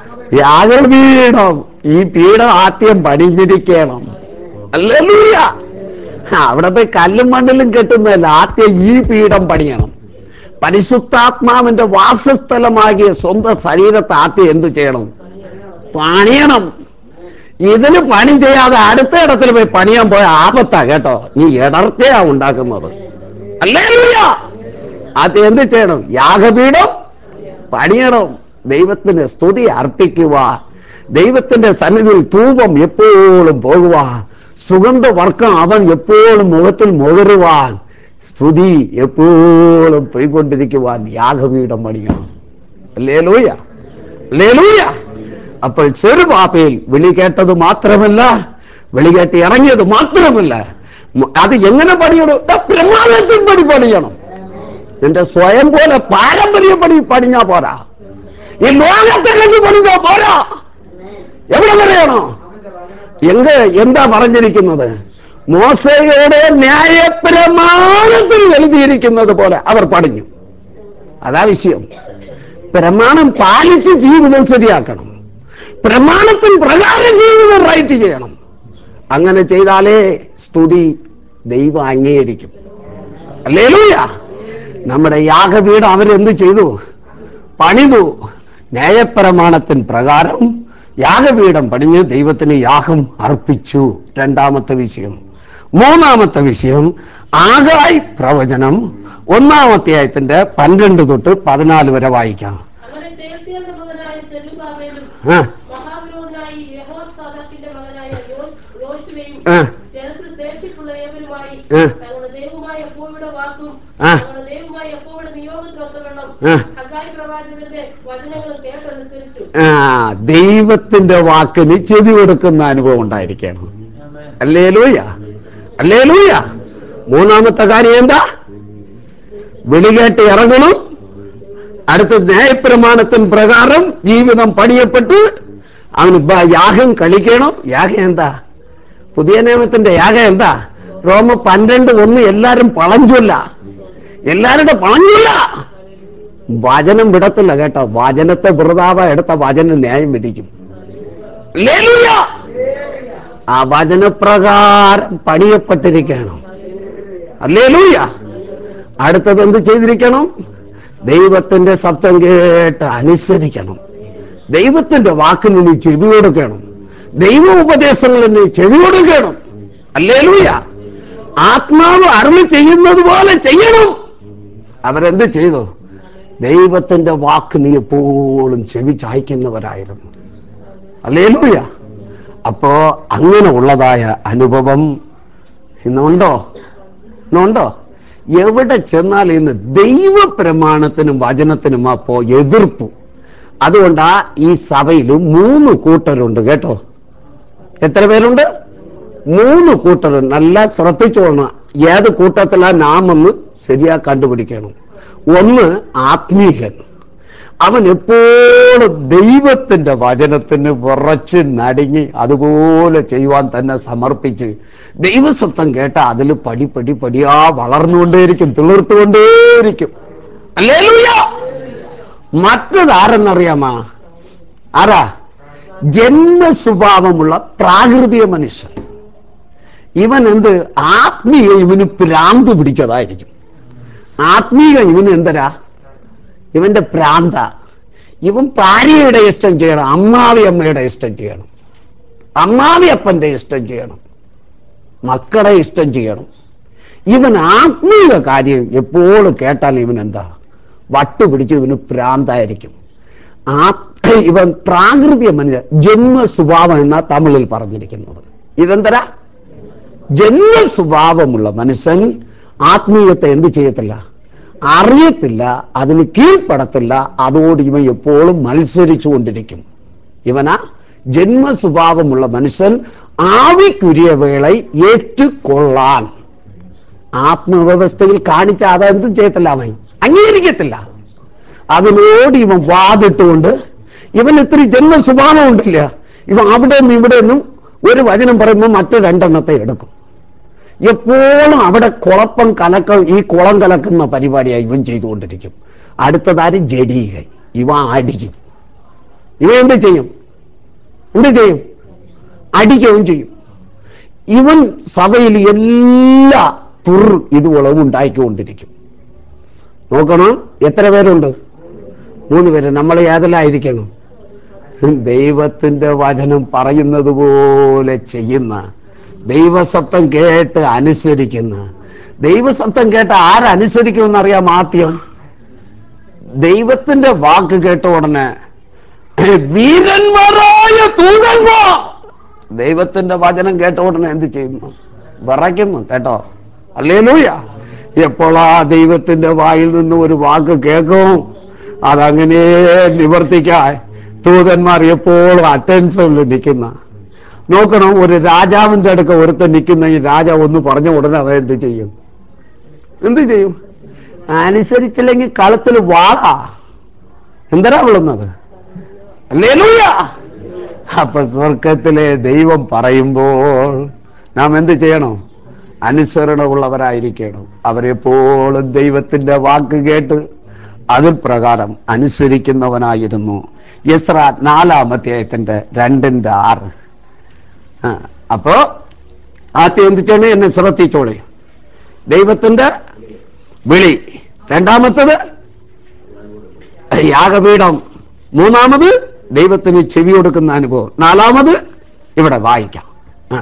യാഗപീഠം ഈ പീഠം ആദ്യം പണിഞ്ഞിരിക്കണം അല്ലേലൂയ ആ, അവിടെ പോയി കല്ലും മണ്ണിലും കെട്ടുന്നതല്ല ആദ്യം ഈ പീഠം പണിയണം പരിശുദ്ധാത്മാവിന്റെ വാസസ്ഥലമാകിയ സ്വന്തം ശരീരത്തെ ആദ്യം എന്ത് ചെയ്യണം പണിയണം ഇതിന് പണി ചെയ്യാതെ അടുത്ത ഇടത്തിൽ പോയി പണിയാൻ പോയ ആപത്താ കേട്ടോ നീ ഇടർച്ചയാ ഉണ്ടാക്കുന്നത് അല്ലേ അത് എന്ത് ചെയ്യണം യാഗപീഠം പണിയണം ദൈവത്തിന് സ്തുതി അർപ്പിക്കുക ദൈവത്തിന്റെ സന്നിധിയിൽ ധൂപം എപ്പോഴും പോകുക സുഗന്ധവർക്കം അവൻ എപ്പോഴും മുഖത്തിൽ മുകരുവാൻ സ്തുതി എപ്പോഴും പോയിക്കൊണ്ടിരിക്കുവാൻ യാഗപീഠം പണിയണം ലേലൂയ ലേലൂയ അപ്പോൾ ചെറുപാപ്പയിൽ വിളി കേട്ടത് മാത്രമല്ല വിളി കേട്ട് ഇറങ്ങിയത് മാത്രമല്ല മ- അത് എങ്ങനെ പണിയണം ദാ പ്രമാണത്തിൽ പണി പണിയണം നിന്റെ സ്വയം പോലെ പാരമ്പര്യ പണി പണിഞ്ഞാ പോരാ ഈ ലോകത്തെ കണ്ടു പണിഞ്ഞാ പോരാ എവിടെ വരെയാണോ എങ്ക എന്താ പറഞ്ഞിരിക്കുന്നത് മോശയുടെ ന്യായപ്രമാണത്തിൽ എഴുതിയിരിക്കുന്നത് പോലെ അവർ പണിഞ്ഞു അതാ വിഷയം പ്രമാണം പാലിച്ച് ജീവിതം ശരിയാക്കണം പ്രമാണത്തിന് പ്രകാരം ജീവിതം റൈറ്റ് ചെയ്യണം അങ്ങനെ ചെയ്താലേ സ്തുതി ദൈവം അംഗീകരിക്കും അല്ലേലൂയ നമ്മുടെ യാഗപീഠം അവരെന്ത് ചെയ്തു പണിതു ന്യായപ്രമാണത്തിൻ പ്രകാരം യാഗപീഠം പണിഞ്ഞ് ദൈവത്തിന് യാഗം അർപ്പിച്ചു രണ്ടാമത്തെ വിഷയം മൂന്നാമത്തെ വിഷയം ആകായ് പ്രവചനം ഒന്നാമത്തെ ആയത്തിന്റെ പന്ത്രണ്ട് തൊട്ട് പതിനാല് വരെ വായിക്കാം
അങ്ങനെ ശേൽത്തിയേലിന്റെ മകനായ സെരുബ്ബാബേലും
ആ,
മഹാവിരോധനായി യഹോസാദാക്കിന്റെ മകനായ യോശ്- യോശുവയും
ആ,
ജനത്തിൽ ശേഷിപ്പുള്ള ഏവരുമായി
ആ.
തങ്ങളുടെ ദൈവമായ യഹോവയുടെ വാക്കും
ആ.
തങ്ങളുടെ ദൈവമായ യഹോവയുടെ നിയോഗത്തിനൊത്തവണ്ണം
ആ.
ഹഗായി പ്രവാചകന്റെ വചനങ്ങൾ കേട്ടനുസരിച്ചു
ആ ദൈവത്തിന്റെ വാക്കിന് ചെവി കൊടുക്കുന്ന അനുഭവം ഉണ്ടായിരിക്കണം അല്ലേ ലൂയ അല്ലേ ലൂയ മൂന്നാമത്തെ കാര്യം എന്താ വിളികേട്ട് ഇറങ്ങണം അടുത്ത ന്യായപ്രമാണത്തിൻ പ്രകാരം ജീവിതം പണിയപ്പെട്ട് അവന് ബ- യാഗം കളിക്കണം യാഗം എന്താ പുതിയ നിയമത്തിന്റെ യാഗം എന്താ റോമ പന്ത്രണ്ട് ഒന്ന് എല്ലാരും പളഞ്ചൊല്ല എല്ലാരുടെ പളഞ്ചൊല്ല വചനം വിടത്തില്ല കേട്ടോ വചനത്തെ വൃതാവ എടുത്ത വചനം ന്യായം വിധിക്കും ഹല്ലേലൂയ. ആ വചനപ്രകാരം പണിയപ്പെട്ടിരിക്കണം അല്ലേലൂയ അടുത്തത് എന്ത് ചെയ്തിരിക്കണം ദൈവത്തിന്റെ ശബ്ദം കേട്ട് അനുസരിക്കണം ദൈവത്തിന്റെ വാക്കിന് നീ ചെവി കൊടുക്കണം ദൈവ ഉപദേശങ്ങളിൽ നീ ചെവി കൊടുക്കണം അല്ലേലൂയ ആത്മാവ് അരുളി ചെയ്യുന്നത് പോലെ ചെയ്യണം അവരെന്ത് ചെയ്തു ദൈവത്തിന്റെ വാക്ക് നീ എപ്പോഴും ചെവി ചായ്ക്കുന്നവരായിരുന്നു അല്ലേലൂയ അപ്പോ അങ്ങനെ ഉള്ളതായ അനുഭവം ഇന്നുണ്ടോ ഇന്നുണ്ടോ എവിടെ ചെന്നാൽ ഇന്ന് ദൈവപ്രമാണത്തിനും വചനത്തിനും അപ്പോ എതിർപ്പു അതുകൊണ്ടാ ഈ സഭയിൽ മൂന്ന് കൂട്ടരുണ്ട് കേട്ടോ എത്ര പേരുണ്ട് മൂന്ന് കൂട്ടരുണ്ട് നല്ല ശ്രദ്ധിച്ചോളണം ഏത് കൂട്ടത്തിലാ നാമെന്ന് ശരിയാ കണ്ടുപിടിക്കണം ഒന്ന് ആത്മീകൻ അവൻ എപ്പോഴും ദൈവത്തിന്റെ വചനത്തിന് വിറച്ച് നടുങ്ങി അതുപോലെ ചെയ്യുവാൻ തന്നെ സമർപ്പിച്ച് ദൈവസത്വം കേട്ട അതിൽ പടി പടി പടിയാ വളർന്നുകൊണ്ടേയിരിക്കും തിളിർത്തുകൊണ്ടേയിരിക്കും അല്ലേ മറ്റത് ആരെന്നറിയാമാ ആരാ ജന്മ സ്വഭാവമുള്ള പ്രാകൃതിക മനുഷ്യൻ ഇവൻ എന്ത് ആത്മീയ ഇവന് ഭ്രാന്ത് പിടിച്ചതായിരിക്കും ആത്മീയ ഇവന് എന്തരാ ഇവന്റെ പ്രാന്ത ഇവൻ ഭാര്യയുടെ ഇഷ്ടം ചെയ്യണം അമ്മാവി അമ്മയുടെ ഇഷ്ടം ചെയ്യണം അമ്മാവി അപ്പന്റെ ഇഷ്ടം ചെയ്യണം മക്കളെ ഇഷ്ടം ചെയ്യണം ഇവൻ ആത്മീയ കാര്യം എപ്പോഴും കേട്ടാൽ ഇവൻ എന്താ വട്ടുപിടിച്ച് ഇവന് പ്രാന്തായിരിക്കും ആ ഇവൻ പ്രാകൃതിക മനുഷ്യ ജന്മ സ്വഭാവം എന്ന തമിഴിൽ പറഞ്ഞിരിക്കുന്നത് ഇതെന്തരാ ജന്മ സ്വഭാവമുള്ള മനുഷ്യൻ ആത്മീയത്തെ എന്ത് ചെയ്യത്തില്ല അറിയത്തില്ല അതിന് കീഴ്പ്പെടത്തില്ല അതോട് ഇവൻ എപ്പോഴും മത്സരിച്ചു കൊണ്ടിരിക്കും ഇവനാ ജന്മ സ്വഭാവമുള്ള മനുഷ്യൻ ആവിക്കുരിയ വേള ഏറ്റുകൊള്ളാൻ ആത്മവ്യവസ്ഥയിൽ കാണിച്ച അതെന്തും ചെയ്യത്തില്ല അവൻ അംഗീകരിക്കത്തില്ല അതിനോട് ഇവൻ വാദിട്ടുകൊണ്ട് ഇവൻ ഇത്തിരി ജന്മ സ്വഭാവം ഉണ്ടില്ല ഇവൻ അവിടെ നിന്ന് ഇവിടെ നിന്നും ഒരു വചനം പറയുമ്പോൾ മറ്റു രണ്ടെണ്ണത്തെ എടുക്കും എപ്പോഴും അവിടെ കുളപ്പം കലക്കം ഈ കുളം കലക്കുന്ന പരിപാടിയായി ഇവൻ ചെയ്തുകൊണ്ടിരിക്കും അടുത്തതാരും ജഡീകൻ ഇവ അടിക്കും ഇവ എന്ത് ചെയ്യും എന്ത് ചെയ്യും അടിക്കുകയും ചെയ്യും ഇവൻ സഭയിൽ എല്ലാ തുർ ഇതുപോലവും ഉണ്ടാക്കിക്കൊണ്ടിരിക്കും നോക്കണം എത്ര പേരുണ്ട് മൂന്ന് പേര് നമ്മൾ ഏതെല്ലായിരിക്കണം ദൈവത്തിന്റെ വചനം പറയുന്നത് പോലെ ചെയ്യുന്ന ദൈവസത്വം കേട്ട് അനുസരിക്കുന്ന ദൈവസത്വം കേട്ട് ആരനുസരിക്കുമെന്ന് അറിയാം ആദ്യം ദൈവത്തിന്റെ വാക്ക് കേട്ട ഉടനെ വീരന്മാരായ തൂതന്മാർ ദൈവത്തിന്റെ വചനം കേട്ട ഉടനെ എന്ത് ചെയ്യുന്നു വിറയ്ക്കുന്നു കേട്ടോ അല്ലേലൂയ എപ്പോഴാ ദൈവത്തിന്റെ വായിൽ നിന്ന് ഒരു വാക്ക് കേൾക്കും അതങ്ങനെ നിവർത്തിക്കാൻ ദൂതന്മാർ എപ്പോഴും അറ്റൻഷനിൽ നിൽക്കുന്ന നോക്കണം ഒരു രാജാവിന്റെ അടുക്ക ഒരുത്തൻ നിൽക്കുന്ന ഈ രാജാവ് ഒന്ന് പറഞ്ഞ ഉടനെ അവൻ എന്ത് ചെയ്യും എന്ത് ചെയ്യും അനുസരിച്ചില്ലെങ്കിൽ കളത്തിൽ വാളാ എന്തരാ വിളുന്നത് അല്ലേലൂയ അപ്പൊ സ്വർഗത്തിലെ ദൈവം പറയുമ്പോൾ നാം എന്ത് ചെയ്യണം അനുസരണമുള്ളവരായിരിക്കണം അവരെപ്പോഴും ദൈവത്തിന്റെ വാക്ക് കേട്ട് അതിൽ പ്രകാരം അനുസരിക്കുന്നവനായിരുന്നു യസ്ര നാലാമധ്യായത്തിന്റെ രണ്ടിന്റെ ആറ് ആ, അപ്പോ ആദ്യം എന്ത് ചെയ്യണം എന്നെ ശ്രദ്ധിച്ചോളെ ദൈവത്തിന്റെ വിളി രണ്ടാമത്തത് യാഗപീഠം മൂന്നാമത് ദൈവത്തിന് ചെവി കൊടുക്കുന്ന അനുഭവം നാലാമത് ഇവിടെ വായിക്കാം ആ.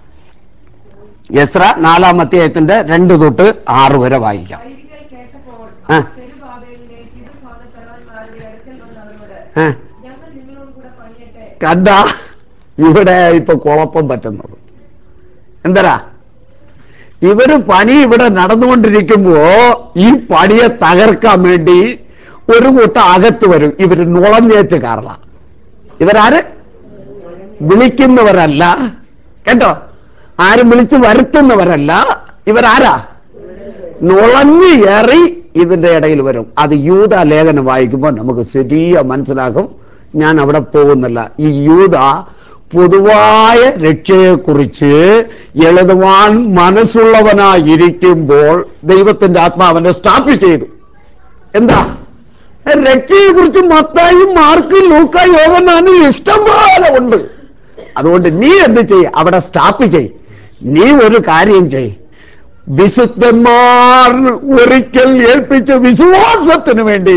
യസ്ര നാലാം അധ്യായത്തിന്റെ രണ്ട് തൊട്ട് ആറ് വരെ വായിക്കാം
വൈദികർ കേട്ടപ്പോൾ
ആ.
സെരുബാബേലിന്റെ പിതൃഭവനത്തലവന്മാരുടെ അടുക്കൽ വന്ന് അവരോട്
ഏ,
ഞങ്ങൾ നിങ്ങളോട് കൂടെ പണിയട്ടെ
കണ്ട ഇവിടെ ഇപ്പൊ കുഴപ്പം പറ്റുന്നത് എന്തരാ ഇവര് പണി ഇവിടെ നടന്നുകൊണ്ടിരിക്കുമ്പോ ഈ പണിയെ തകർക്കാൻ വേണ്ടി ഒരു കൂട്ടം അകത്ത് വരും ഇവര് നുളഞ്ഞേറ്റ് കാരണം ഇവരാര് വിളിക്കുന്നവരല്ല കേട്ടോ ആരും വിളിച്ച് വരുത്തുന്നവരല്ല ഇവരാരാ നുളഞ്ഞു ഏറി ഇതിന്റെ ഇടയിൽ വരും അത് യൂത ലേഖനം വായിക്കുമ്പോൾ നമുക്ക് ശരിയ മനസ്സിലാക്കും ഞാൻ അവിടെ പോകുന്നില്ല ഈ യൂത പൊതുവായ രക്ഷയെക്കുറിച്ച് എഴുതുവാൻ മനസ്സുള്ളവനായിരിക്കുമ്പോൾ ദൈവത്തിന്റെ ആത്മാവനെ സ്ഥാപി ചെയ്തു എന്താ രക്ഷയെ കുറിച്ച് മത്തായും മാർക്കും ലൂക്ക യോഗനാനും ഇഷ്ടം പോലെ ഉണ്ട് അതുകൊണ്ട് നീ എന്ത് ചെയ്യ അവിടെ സ്ഥാപി ചെയ് നീ ഒരു കാര്യം ചെയ് വിശുദ്ധന്മാർ ഒരിക്കൽ ഏൽപ്പിച്ച വിശ്വാസത്തിന് വേണ്ടി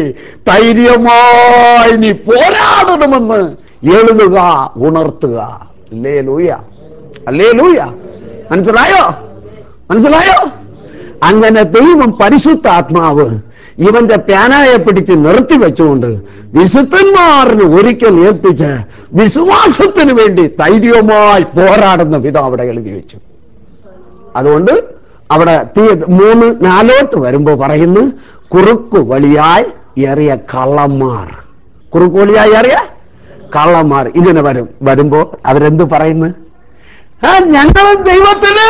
ധൈര്യമായി നീ പോരാടണമെന്ന് എഴുതുക ഉണർത്തുക അല്ലേ ലൂയ അല്ലേ ലൂയ മനസ്സിലായോ മനസ്സിലായോ അങ്ങനെ ദൈവം പരിശുദ്ധാത്മാവ് ഇവന്റെ പ്യാനായെ പിടിച്ച് നിർത്തി വെച്ചുകൊണ്ട് വിശുദ്ധന്മാരിന് ഒരിക്കൽ ഏൽപ്പിച്ച് വിശ്വാസത്തിന് വേണ്ടി ധൈര്യമായി പോരാടുന്ന വിധം അവിടെ എഴുതി വെച്ചു അതുകൊണ്ട് അവിടെ തീ മൂന്ന് നാലോട്ട് വരുമ്പോ പറയുന്നു കുറുക്കു വഴിയായി ഏറിയ കള്ളന്മാർ കുറുക്കു വഴിയായി ഏറിയ കള്ളന്മാർ ഇങ്ങനെ വരും വരുമ്പോ അവരെന്ത് പറയുന്നു ആ ഞങ്ങളും ദൈവത്തിന്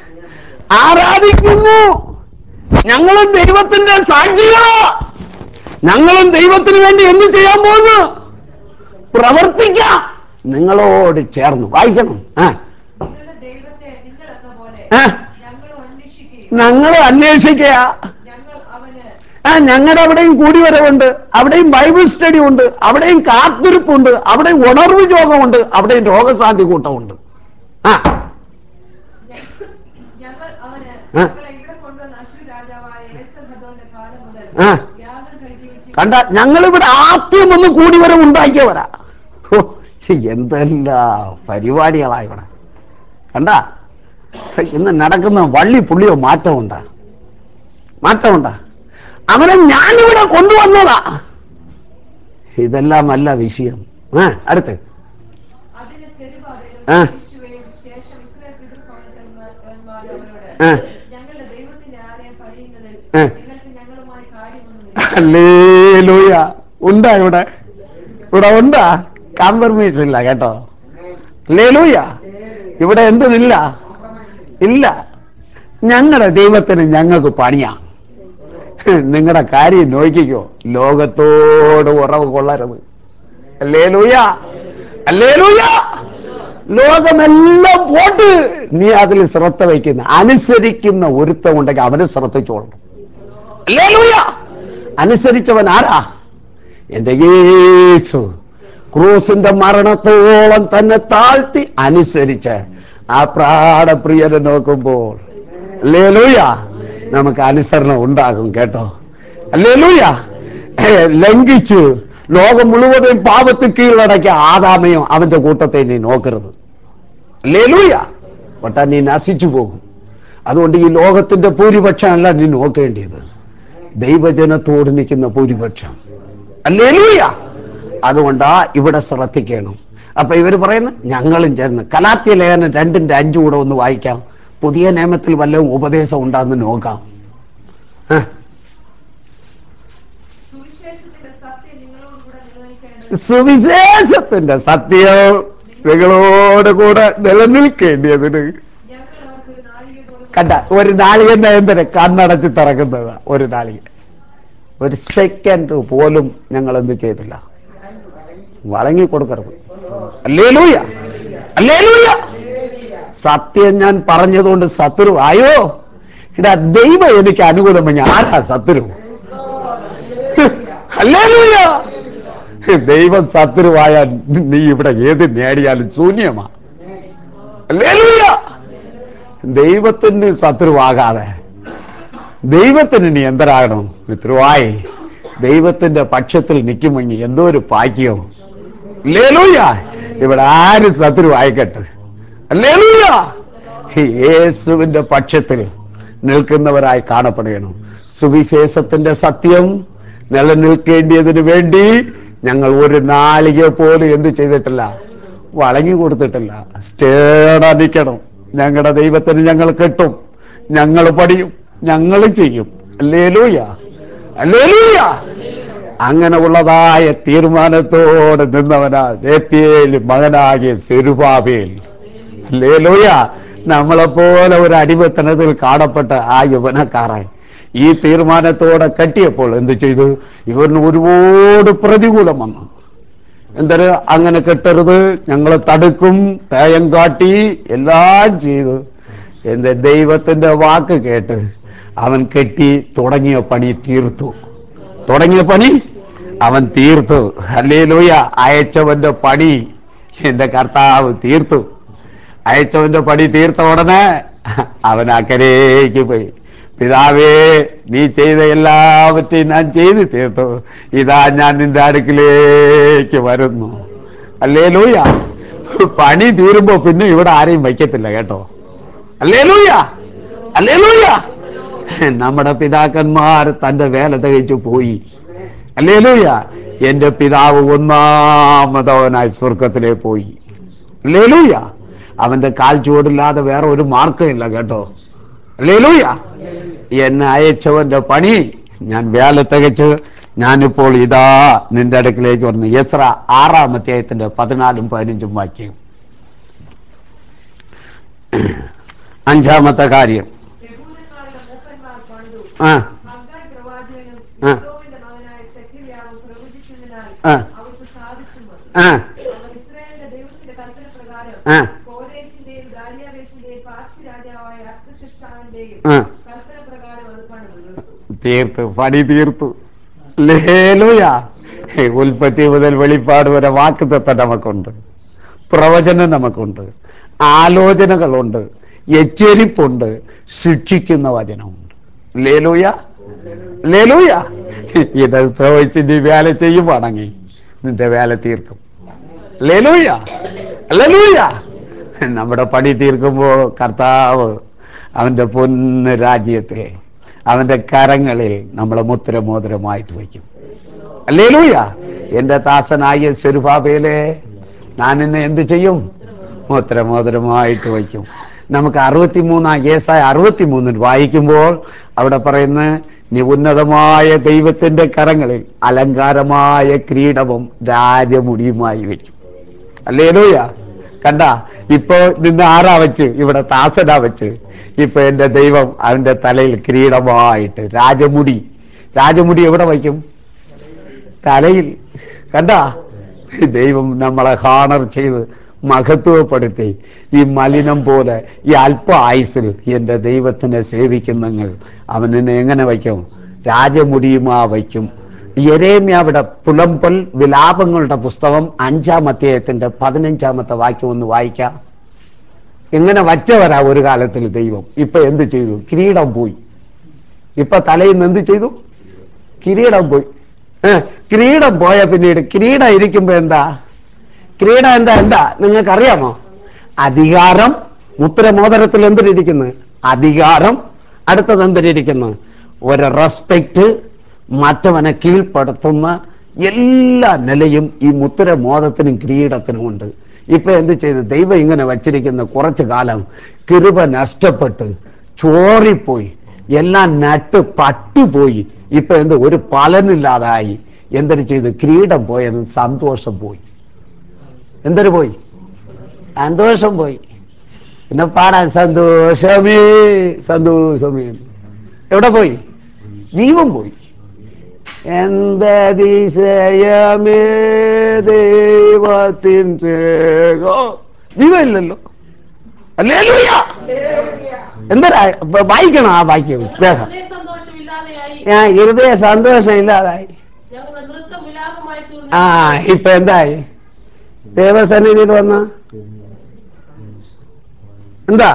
ആരാധിക്കുന്നു ഞങ്ങളും ദൈവത്തിന്റെ സാക്ഷികളാ ഞങ്ങളും ദൈവത്തിന് വേണ്ടി എന്ത് ചെയ്യാൻ പോകുന്നു പ്രവർത്തിക്കാം നിങ്ങളോട് ചേർന്ന് വായിക്കണം ആ
നിങ്ങളുടെ ദൈവത്തെ നിങ്ങൾ എന്ന പോലെ
ആ
ഞങ്ങളും അന്വേഷിക്കുകയും
ഞങ്ങൾ അന്വേഷിക്കുക
ഞങ്ങൾ അവന്
ആ ഞങ്ങളുടെ അവിടെയും കൂടിവരവുണ്ട് അവിടെയും ബൈബിൾ സ്റ്റഡി ഉണ്ട് അവിടെയും കാത്തിരിപ്പുണ്ട് അവിടെയും ഉണർവ് യോഗമുണ്ട് അവിടെയും രോഗശാന്തി കൂട്ടമുണ്ട് ആ
ഞ- ഞങ്ങൾ അവന്
ആ.
ഞങ്ങളെ ഇവിടെ കൊണ്ടുവന്ന അശ്വ രാജാവായ എലസബദോന്റെ കാലം മുതൽ
ആ.
യാഗം കഴിക്കുകയും ചെയ്തു.
കണ്ട ഞങ്ങളിവിടെ ആദ്യം ഒന്ന് കൂടിവരവ് ഉണ്ടാക്കിയവരാ ഹോ, എന്തെല്ലാം പരിപാടികളാ ഇവിടെ കണ്ട ഇന്ന് നടക്കുന്ന വള്ളി പുള്ളിയോ മാറ്റമുണ്ട് മാറ്റമുണ്ട് അവനെ ഞാനിവിടെ കൊണ്ടുവന്നതാ ഇതെല്ലാം അല്ല വിഷയം ആ അടുത്ത്
അതിന് സെരുബാബേലും
ആ.
യേശുവയും ശേഷം ഇസ്രായേൽ പിതൃഭവനത്തലവന്മാർ അവരോട്
ആ.
ഞങ്ങളുടെ ദൈവത്തിന്റെ ആലയം പണിയുന്നതിൽ
ആ.
നിങ്ങൾക്ക് ഞങ്ങളുമായി കാര്യമൊന്നുമില്ല
ഹല്ലേലൂയ ഉണ്ടാ ഇവിടെ ഇവിടെ ഉണ്ടാ കോംപ്രമൈസ് ഇല്ല കേട്ടോ ഹല്ലേലൂയ ഇവിടെ എന്തുമില്ല ഇല്ല ഞങ്ങളുടെ ദൈവത്തിന് ഞങ്ങൾക്ക് പണിയാ നിങ്ങളുടെ കാര്യം നോക്കിക്കോ ലോകത്തോട് ഉറവ് കൊള്ളരുത് അല്ലേലൂയ അല്ലേലൂയ ലോകമെല്ലാം പോട്ട് നീ അതിൽ ശ്രദ്ധ വയ്ക്കുന്ന അനുസരിക്കുന്ന ഒരുത്തം ഉണ്ടെങ്കിൽ അവനെ ശ്രദ്ധിച്ചോളണം ഹല്ലേലൂയ അനുസരിച്ചവൻ ആരാ എന്റെ യേശു ക്രൂസിന്റെ മരണത്തോളം തന്നെ താഴ്ത്തി അനുസരിച്ച് ആ പ്രാണപ്രിയനെ നോക്കുമ്പോൾ ലേലൂയ നമുക്ക് അനുസരണം ഉണ്ടാകും കേട്ടോ അല്ലേലൂയ ലംഘിച്ചു ലോകം മുഴുവനും പാപത്തിൽ കീഴടക്കിയ ആദാമയോ അവന്റെ കൂട്ടത്തെ നീ നോക്കരുത് ലേലൂയ ഒട്ടാ നീ നശിച്ചു പോകും അതുകൊണ്ട് ഈ ലോകത്തിന്റെ ഭൂരിപക്ഷം അല്ല നീ നോക്കേണ്ടത് ദൈവജനത്തോട് നിൽക്കുന്ന ഭൂരിപക്ഷം അല്ലേലൂയ അതുകൊണ്ടാ ഇവിടെ ശ്രദ്ധിക്കണം അപ്പൊ ഇവര് പറയുന്നു ഞങ്ങളും ചേർന്ന് കലാത്യ ലേഖനം രണ്ടിന്റെ അഞ്ചു കൂടെ ഒന്ന് വായിക്കാം പുതിയ നിയമത്തിൽ വല്ലതും ഉപദേശം ഉണ്ടാന്ന് നോക്കാം ആ,
സുവിശേഷത്തിന്റെ സത്യം നിങ്ങളോട് കൂടെ നിലനിൽക്കേണ്ടത്
സുവിശേഷത്തിന്റെ സത്യം നിങ്ങളോട് കൂടെ നിലനിൽക്കേണ്ടിയതിന്
ഞങ്ങൾ അവർക്കൊരു നാഴിക പോലും
കണ്ട ഒരു നാളിക എന്തിന് കണ്ണടച്ച് തുറക്കുന്നതാ ഒരു നാളിക ഒരു സെക്കൻഡ് പോലും ഞങ്ങൾ എന്ത് ചെയ്തില്ല വഴങ്ങി കൊടുക്കരുത് അല്ലേലൂയ അല്ലേലൂയ സത്യം ഞാൻ പറഞ്ഞതുകൊണ്ട് ശത്രു ആയോ ഇടാ ദൈവം എനിക്ക് അനുകൂലം ഞാൻ ആരാ ശത്രു അല്ലേലൂയ ദൈവം ശത്രുവായാൽ നീ ഇവിടെ ഏത് നേടിയാലും ശൂന്യമാ അല്ലേലൂയ ദൈവത്തിന് ശത്രുവാകാതെ ദൈവത്തിന് നീ എന്തരാകണം മിത്രുവായി ദൈവത്തിന്റെ പക്ഷത്തിൽ നിൽക്കുമെങ്കിൽ എന്തോ ഒരു ഭാഗ്യം ലേലൂയ ഇവിടെ ആരും ശത്രു ആയിക്കട്ടെ ലേലൂയ യേസുവിന്റെ പക്ഷത്തിൽ നിൽക്കുന്നവരായി കാണപ്പെടണം സുവിശേഷത്തിന്റെ സത്യം നിലനിൽക്കേണ്ടിയതിനു വേണ്ടി ഞങ്ങൾ ഒരു നാളിക പോലും എന്ത് ചെയ്തിട്ടില്ല വഴങ്ങി കൊടുത്തിട്ടില്ല സ്റ്റേഡാ നിൽക്കണം ഞങ്ങളുടെ ദൈവത്തിന് ഞങ്ങൾ കെട്ടും ഞങ്ങൾ പഠിയും ഞങ്ങൾ ചെയ്യും അല്ലേലൂയ അല്ലേലൂയ അങ്ങനെ ഉള്ളതായ തീരുമാനത്തോടെ നിന്നവനാ ജേത്തിയേൽ മകനാകിയ സെരുബാബേൽ അല്ലേലൂയ നമ്മളെപ്പോലെ ഒരു അടിമത്തനത്തിൽ കാണപ്പെട്ട ആ യൗവനക്കാരൻ ഈ തീരുമാനത്തോടെ കെട്ടിയപ്പോൾ എന്ത് ചെയ്തു ഇവരിന് ഒരുപാട് പ്രതികൂലം വന്നു എന്തൊരു അങ്ങനെ കെട്ടരുത് ഞങ്ങൾ തടുക്കും തേയം കാട്ടി എല്ലാം ചെയ്തു എന്റെ ദൈവത്തിന്റെ വാക്ക് കേട്ട് അവൻ കെട്ടി തുടങ്ങിയ പണി തീർത്തു തുടങ്ങിയ പണി അവൻ തീർത്തു അല്ലേലൂയ അയച്ചവന്റെ പണി എന്റെ കർത്താവ് തീർത്തു അയച്ചവന്റെ പണി തീർത്ത ഉടനെ അവൻ അക്കരേക്ക് പോയി പിതാവേ നീ ചെയ്ത എല്ലാവற்றைയും ഞാൻ ചെയ്തു തീർത്തു ഇതാ ഞാൻ നിന്റെ അടുക്കിലേക്ക് വരുന്നു അല്ലേ ലൂയ പണി തീരുമ്പോ പിന്നെ ഇവിടെ ആരെയും വയ്ക്കത്തില്ല കേട്ടോ അല്ലേ ലൂയ അല്ലേ ലൂയ നമ്മുടെ പിതാക്കന്മാർ തന്റെ വേല തികച്ചു പോയി അല്ലേ ലൂയ എന്റെ പിതാവ് ഒന്നാമതവനായി സ്വർഗത്തിലേ പോയി അല്ലേ ലൂയ അവന്റെ കാൽ ചുവടില്ലാതെ വേറെ ഒരു മാർക്കമില്ല കേട്ടോ അല്ലേലൂയ എന്നെ അയച്ചവന്റെ പണി ഞാൻ വേല തികച്ച് ഞാനിപ്പോൾ ഇതാ നിന്റെ അടുക്കിലേക്ക് വന്നു യസ്ര ആറാം അധ്യായത്തിന്റെ പതിനാലും പതിനഞ്ചും വാക്യം അഞ്ചാമത്തെ കാര്യം
യഹൂദന്മാരുടെ മൂപ്പന്മാർ പണിതു
ആ
ഹഗ്ഗായി പ്രവാചകനും
ആ.
യഹോവയുടെ മകനായ സെഖര്യാവും പ്രവചിച്ചതിനാൽ
ആ.
അവർക്ക് സാധിച്ചും വന്നു.
ആ
അവർ ഇസ്രായേലിന്റെ ദൈവത്തിന്റെ കൽപ്പന പ്രകാരം
ആ.
കോരേശിന്റെയും ദാര്യാവേശിന്റെയും പാർസി രാജാവായ അർത്ഥശിഷ്ടാവിന്റെയും
ആ.
കൽപ്പന പ്രകാരം അത് പണിതു തീർത്തു
തീർത്തു പണി തീർത്തു ലേലൂയ ഉൽപ്പത്തി മുതൽ വെളിപ്പാട് വരെ വാക്കുതത്വം നമുക്കുണ്ട് പ്രവചനം നമുക്കുണ്ട് ആലോചനകളുണ്ട് എച്ചരിപ്പുണ്ട് ശിക്ഷിക്കുന്ന വചനമുണ്ട് ലേലൂയ ലേലൂയ ഇത് ശ്രമിച്ച് നീ വേല ചെയ്യുവാണെങ്കിൽ നിന്റെ വേല തീർക്കും ലേലൂയ ലേലൂയ നമ്മുടെ പണി തീർക്കുമ്പോൾ കർത്താവ് അവന്റെ പൊന്ന് രാജ്യത്തിൽ അവന്റെ കരങ്ങളിൽ നമ്മളെ മുദ്രമോദരമായിട്ട് വയ്ക്കും അല്ലേലൂയ എന്റെ ദാസനായ സ്വരൂപാബയിലെ ഞാൻ എന്നെ എന്ത് ചെയ്യും മുദ്രമോദരമായിട്ട് വയ്ക്കും നമുക്ക് അറുപത്തിമൂന്നാം കേസായ അറുപത്തിമൂന്നിൽ വായിക്കുമ്പോൾ അവിടെ പറയുന്ന നീ ഉന്നതമായ ദൈവത്തിന്റെ കരങ്ങളിൽ അലങ്കാരമായ ക്രീഡവും രാജമുടിയുമായി വയ്ക്കും അല്ലേലൂയ കണ്ട ഇപ്പൊ നിന്ന് ആരാ വെച്ച് ഇവിടെ താസനാ വെച്ച് ഇപ്പൊ എന്റെ ദൈവം അവന്റെ തലയിൽ കിരീടമായിട്ട് രാജമുടി രാജമുടി എവിടെ വയ്ക്കും തലയിൽ കണ്ട ദൈവം നമ്മളെ ഹാണർ ചെയ്ത് മഹത്വപ്പെടുത്തി ഈ മലിനം പോലെ ഈ അല്പ ആയുസിൽ എന്റെ ദൈവത്തിനെ സേവിക്കുന്നെങ്കിൽ അവനെന്നെ എങ്ങനെ വയ്ക്കും രാജമുടിയുമാ വയ്ക്കും യരേമ്യാവിടെ പുലമ്പൽ വിലാപങ്ങളുടെ പുസ്തകം അഞ്ചാം അധ്യായത്തിന്റെ പതിനഞ്ചാമത്തെ വാക്യം ഒന്ന് വായിക്കാം എങ്ങനെ വച്ചവരാ ഒരു കാലത്തിൽ ദൈവം ഇപ്പൊ എന്ത് ചെയ്തു കിരീടം പോയി ഇപ്പൊ തലയിൽ നിന്ന് എന്ത് ചെയ്തു കിരീടം പോയി ഏ, കിരീടം പോയ പിന്നീട് കിരീടം ഇരിക്കുമ്പോ എന്താ കിരീടം എന്താ എന്താ നിങ്ങൾക്ക് അറിയാമോ അധികാരം ഉത്തരമോദരത്തിൽ എന്തിരിക്കുന്നു അധികാരം അടുത്തത് എന്തിരിക്കുന്നു ഒരു റെസ്പെക്ട് മറ്റവനെ കീഴ്പ്പെടുത്തുന്ന എല്ലാ നിലയും ഈ മുത്തര മോദത്തിനും കിരീടത്തിനും ഉണ്ട് ഇപ്പൊ എന്ത് ചെയ്തു ദൈവം ഇങ്ങനെ വച്ചിരിക്കുന്ന കുറച്ചു കാലം കൃപ നഷ്ടപ്പെട്ട് ചോറിപ്പോയി എല്ലാം നട്ട് പട്ടുപോയി ഇപ്പൊ എന്ത് ഒരു പലനില്ലാതായി എന്തൊരു ചെയ്തു കിരീടം പോയത് സന്തോഷം പോയി എന്തൊരു പോയി സന്തോഷം പോയി പിന്നെ പാടാൻ സന്തോഷമേ സന്തോഷമേ എവിടെ പോയി ജീവൻ പോയി എന്തതിശയമേ ദൈവത്തിൻ ചേകോ ജീവനില്ലല്ലോ അല്ലേലൂയ എന്താ വായിക്കണം ആ വാക്യം വേഗം
ഹൃദയ സന്തോഷമില്ലാതെയായി
ഞാൻ ഹൃദയ സന്തോഷം ഇല്ലാതായി
ഞങ്ങളുടെ നൃത്തം വിലാപമായി
ആ
തീർന്നു
ഇപ്പൊ എന്തായി ദേവസന്നിധിയിൽ വന്ന എന്താ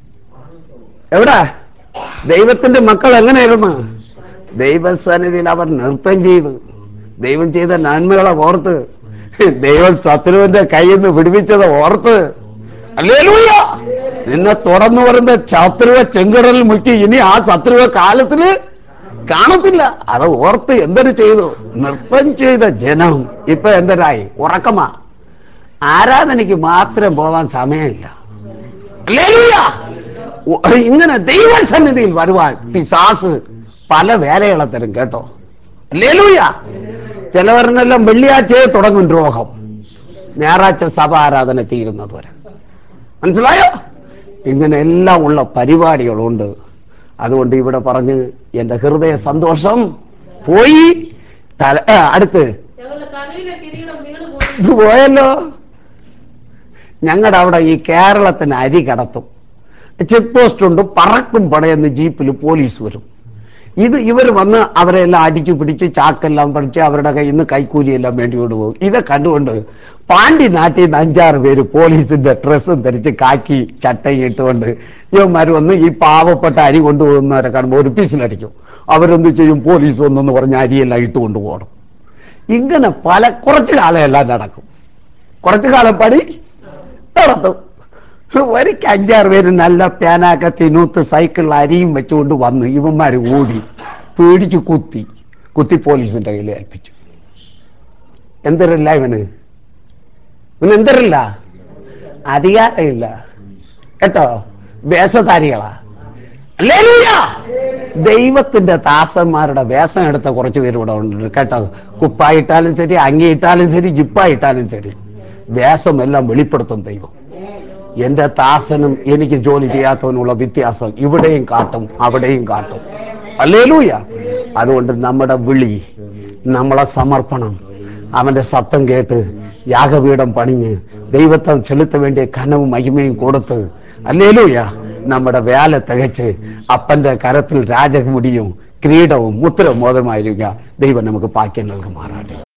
എവിടെ ദൈവത്തിന്റെ മക്കൾ എങ്ങനെയായിരുന്നു ദൈവസന്നിധിയിൽ അവർ നൃത്തം ചെയ്തു ദൈവം ചെയ്ത നന്മകളെ ഓർത്ത് ദൈവം ശത്രുവിന്റെ കയ്യിൽ നിന്ന് വിടുവിച്ചത് ഓർത്ത് അല്ലേലൂയ നിന്നെ തുറന്നു വരുന്ന ശത്രുവെ ചെങ്കടലിൽ മുക്കി ഇനി ആ ശത്രുവെ കാലത്തില് കാണത്തില്ല അത് ഓർത്ത് എന്തൊരു ചെയ്തു നൃത്തം ചെയ്ത ജനം ഇപ്പൊ എന്തരായി ഉറക്കമാ ആരാധനയ്ക്ക് മാത്രം പോവാൻ സമയമില്ല ഹല്ലേലൂയ! ഒ- ഇങ്ങനെ ദൈവസന്നിധിയിൽ വരുവാൻ പിശാസ് പല വേലകളെ തരും കേട്ടോ ലേലൂയ ചിലവരിനെല്ലാം വെള്ളിയാഴ്ചയെ തുടങ്ങും ദ്രോഹം ഞായറാഴ്ച സഭ ആരാധന തീരുന്നത് വരെ മനസ്സിലായോ ഇങ്ങനെ എല്ലാം ഉള്ള പരിപാടികളുണ്ട് അതുകൊണ്ട് ഇവിടെ പറഞ്ഞ് എൻ്റെ ഹൃദയ സന്തോഷം പോയി തല ആ, അടുത്ത്
ഞങ്ങളുടെ തലയിലെ കിരീടം വീണുപോയി
ഇത് പോയല്ലോ ഞങ്ങളുടെ അവിടെ ഈ കേരളത്തിന് അരി കടത്തും ചെക്ക് പോസ്റ്റ് ഉണ്ട് പറക്കും പടയെന്ന് ജീപ്പിൽ പോലീസ് വരും ഇത് ഇവർ വന്ന് അവരെല്ലാം അടിച്ചു പിടിച്ച് ചാക്കെല്ലാം പഠിച്ച് അവരുടെ കയ്യിൽ നിന്ന് കൈക്കൂലിയെല്ലാം വേണ്ടി കൊണ്ടുപോകും ഇത് കണ്ടുകൊണ്ട് പാണ്ടി നാട്ടിൽ നിന്ന് അഞ്ചാറ് പേര് പോലീസിന്റെ ഡ്രസ്സും ധരിച്ച് കാക്കി ചട്ടയും ഇട്ടുകൊണ്ട് ഇവന്മാർ വന്ന് ഈ പാവപ്പെട്ട അരി കൊണ്ടുപോകുന്നവരെ കാണുമ്പോൾ ഒരു പീസിലടിക്കും അവരെന്ത് ചെയ്യും പോലീസ് വന്നെന്ന് പറഞ്ഞ് അരിയെല്ലാം ഇട്ട് കൊണ്ടുപോകണം ഇങ്ങനെ പല കുറച്ചു കാലം എല്ലാം നടക്കും കുറച്ചു കാലം പണി നടത്തും ഒരിക്കൽ അഞ്ചാറ് പേര് നല്ല പേനാക്ക തിനൂത്ത് സൈക്കിളിൽ അരിയും വെച്ചുകൊണ്ട് വന്ന് ഇവന്മാർ ഓടി പേടിച്ച് കുത്തി കുത്തി പോലീസിന്റെ കയ്യിൽ ഏൽപ്പിച്ചു എന്തരല്ല ഇവന് ഇവന് എന്തരല്ല അധികാരമില്ല കേട്ടോ വേഷധാരികളാ ഹല്ലേലൂയ! ദൈവത്തിന്റെ ദാസന്മാരുടെ വേഷം എടുത്ത കുറച്ച് പേര് ഇവിടെ ഉണ്ട് കേട്ടോ കുപ്പായിട്ടാലും ശരി അങ്ങിയിട്ടാലും ശരി ജിപ്പായിട്ടാലും ശരി വേഷം എല്ലാം വെളിപ്പെടുത്തും ദൈവം എന്റെ ദാസനും എനിക്ക് ജോലി ചെയ്യാത്തവനുള്ള വ്യത്യാസം ഇവിടെയും കാട്ടും അവിടെയും കാട്ടും അല്ലേലൂയ അതുകൊണ്ട് നമ്മുടെ വിളി നമ്മളെ സമർപ്പണം അവന്റെ ശബ്ദം കേട്ട് യാഗപീഠം പണിഞ്ഞ് ദൈവത്തെ ചെലുത്ത വേണ്ടിയ ഘനവും മഹിമയും കൊടുത്ത് അല്ലേലൂയ നമ്മുടെ വേല തികച്ച് അപ്പന്റെ കരത്തിൽ രാജമുടിയും കിരീടവും മുത്തരവും മോദമായിരിക്കുക ദൈവം നമുക്ക് പാക്യം നൽകുമാറാട്ടെ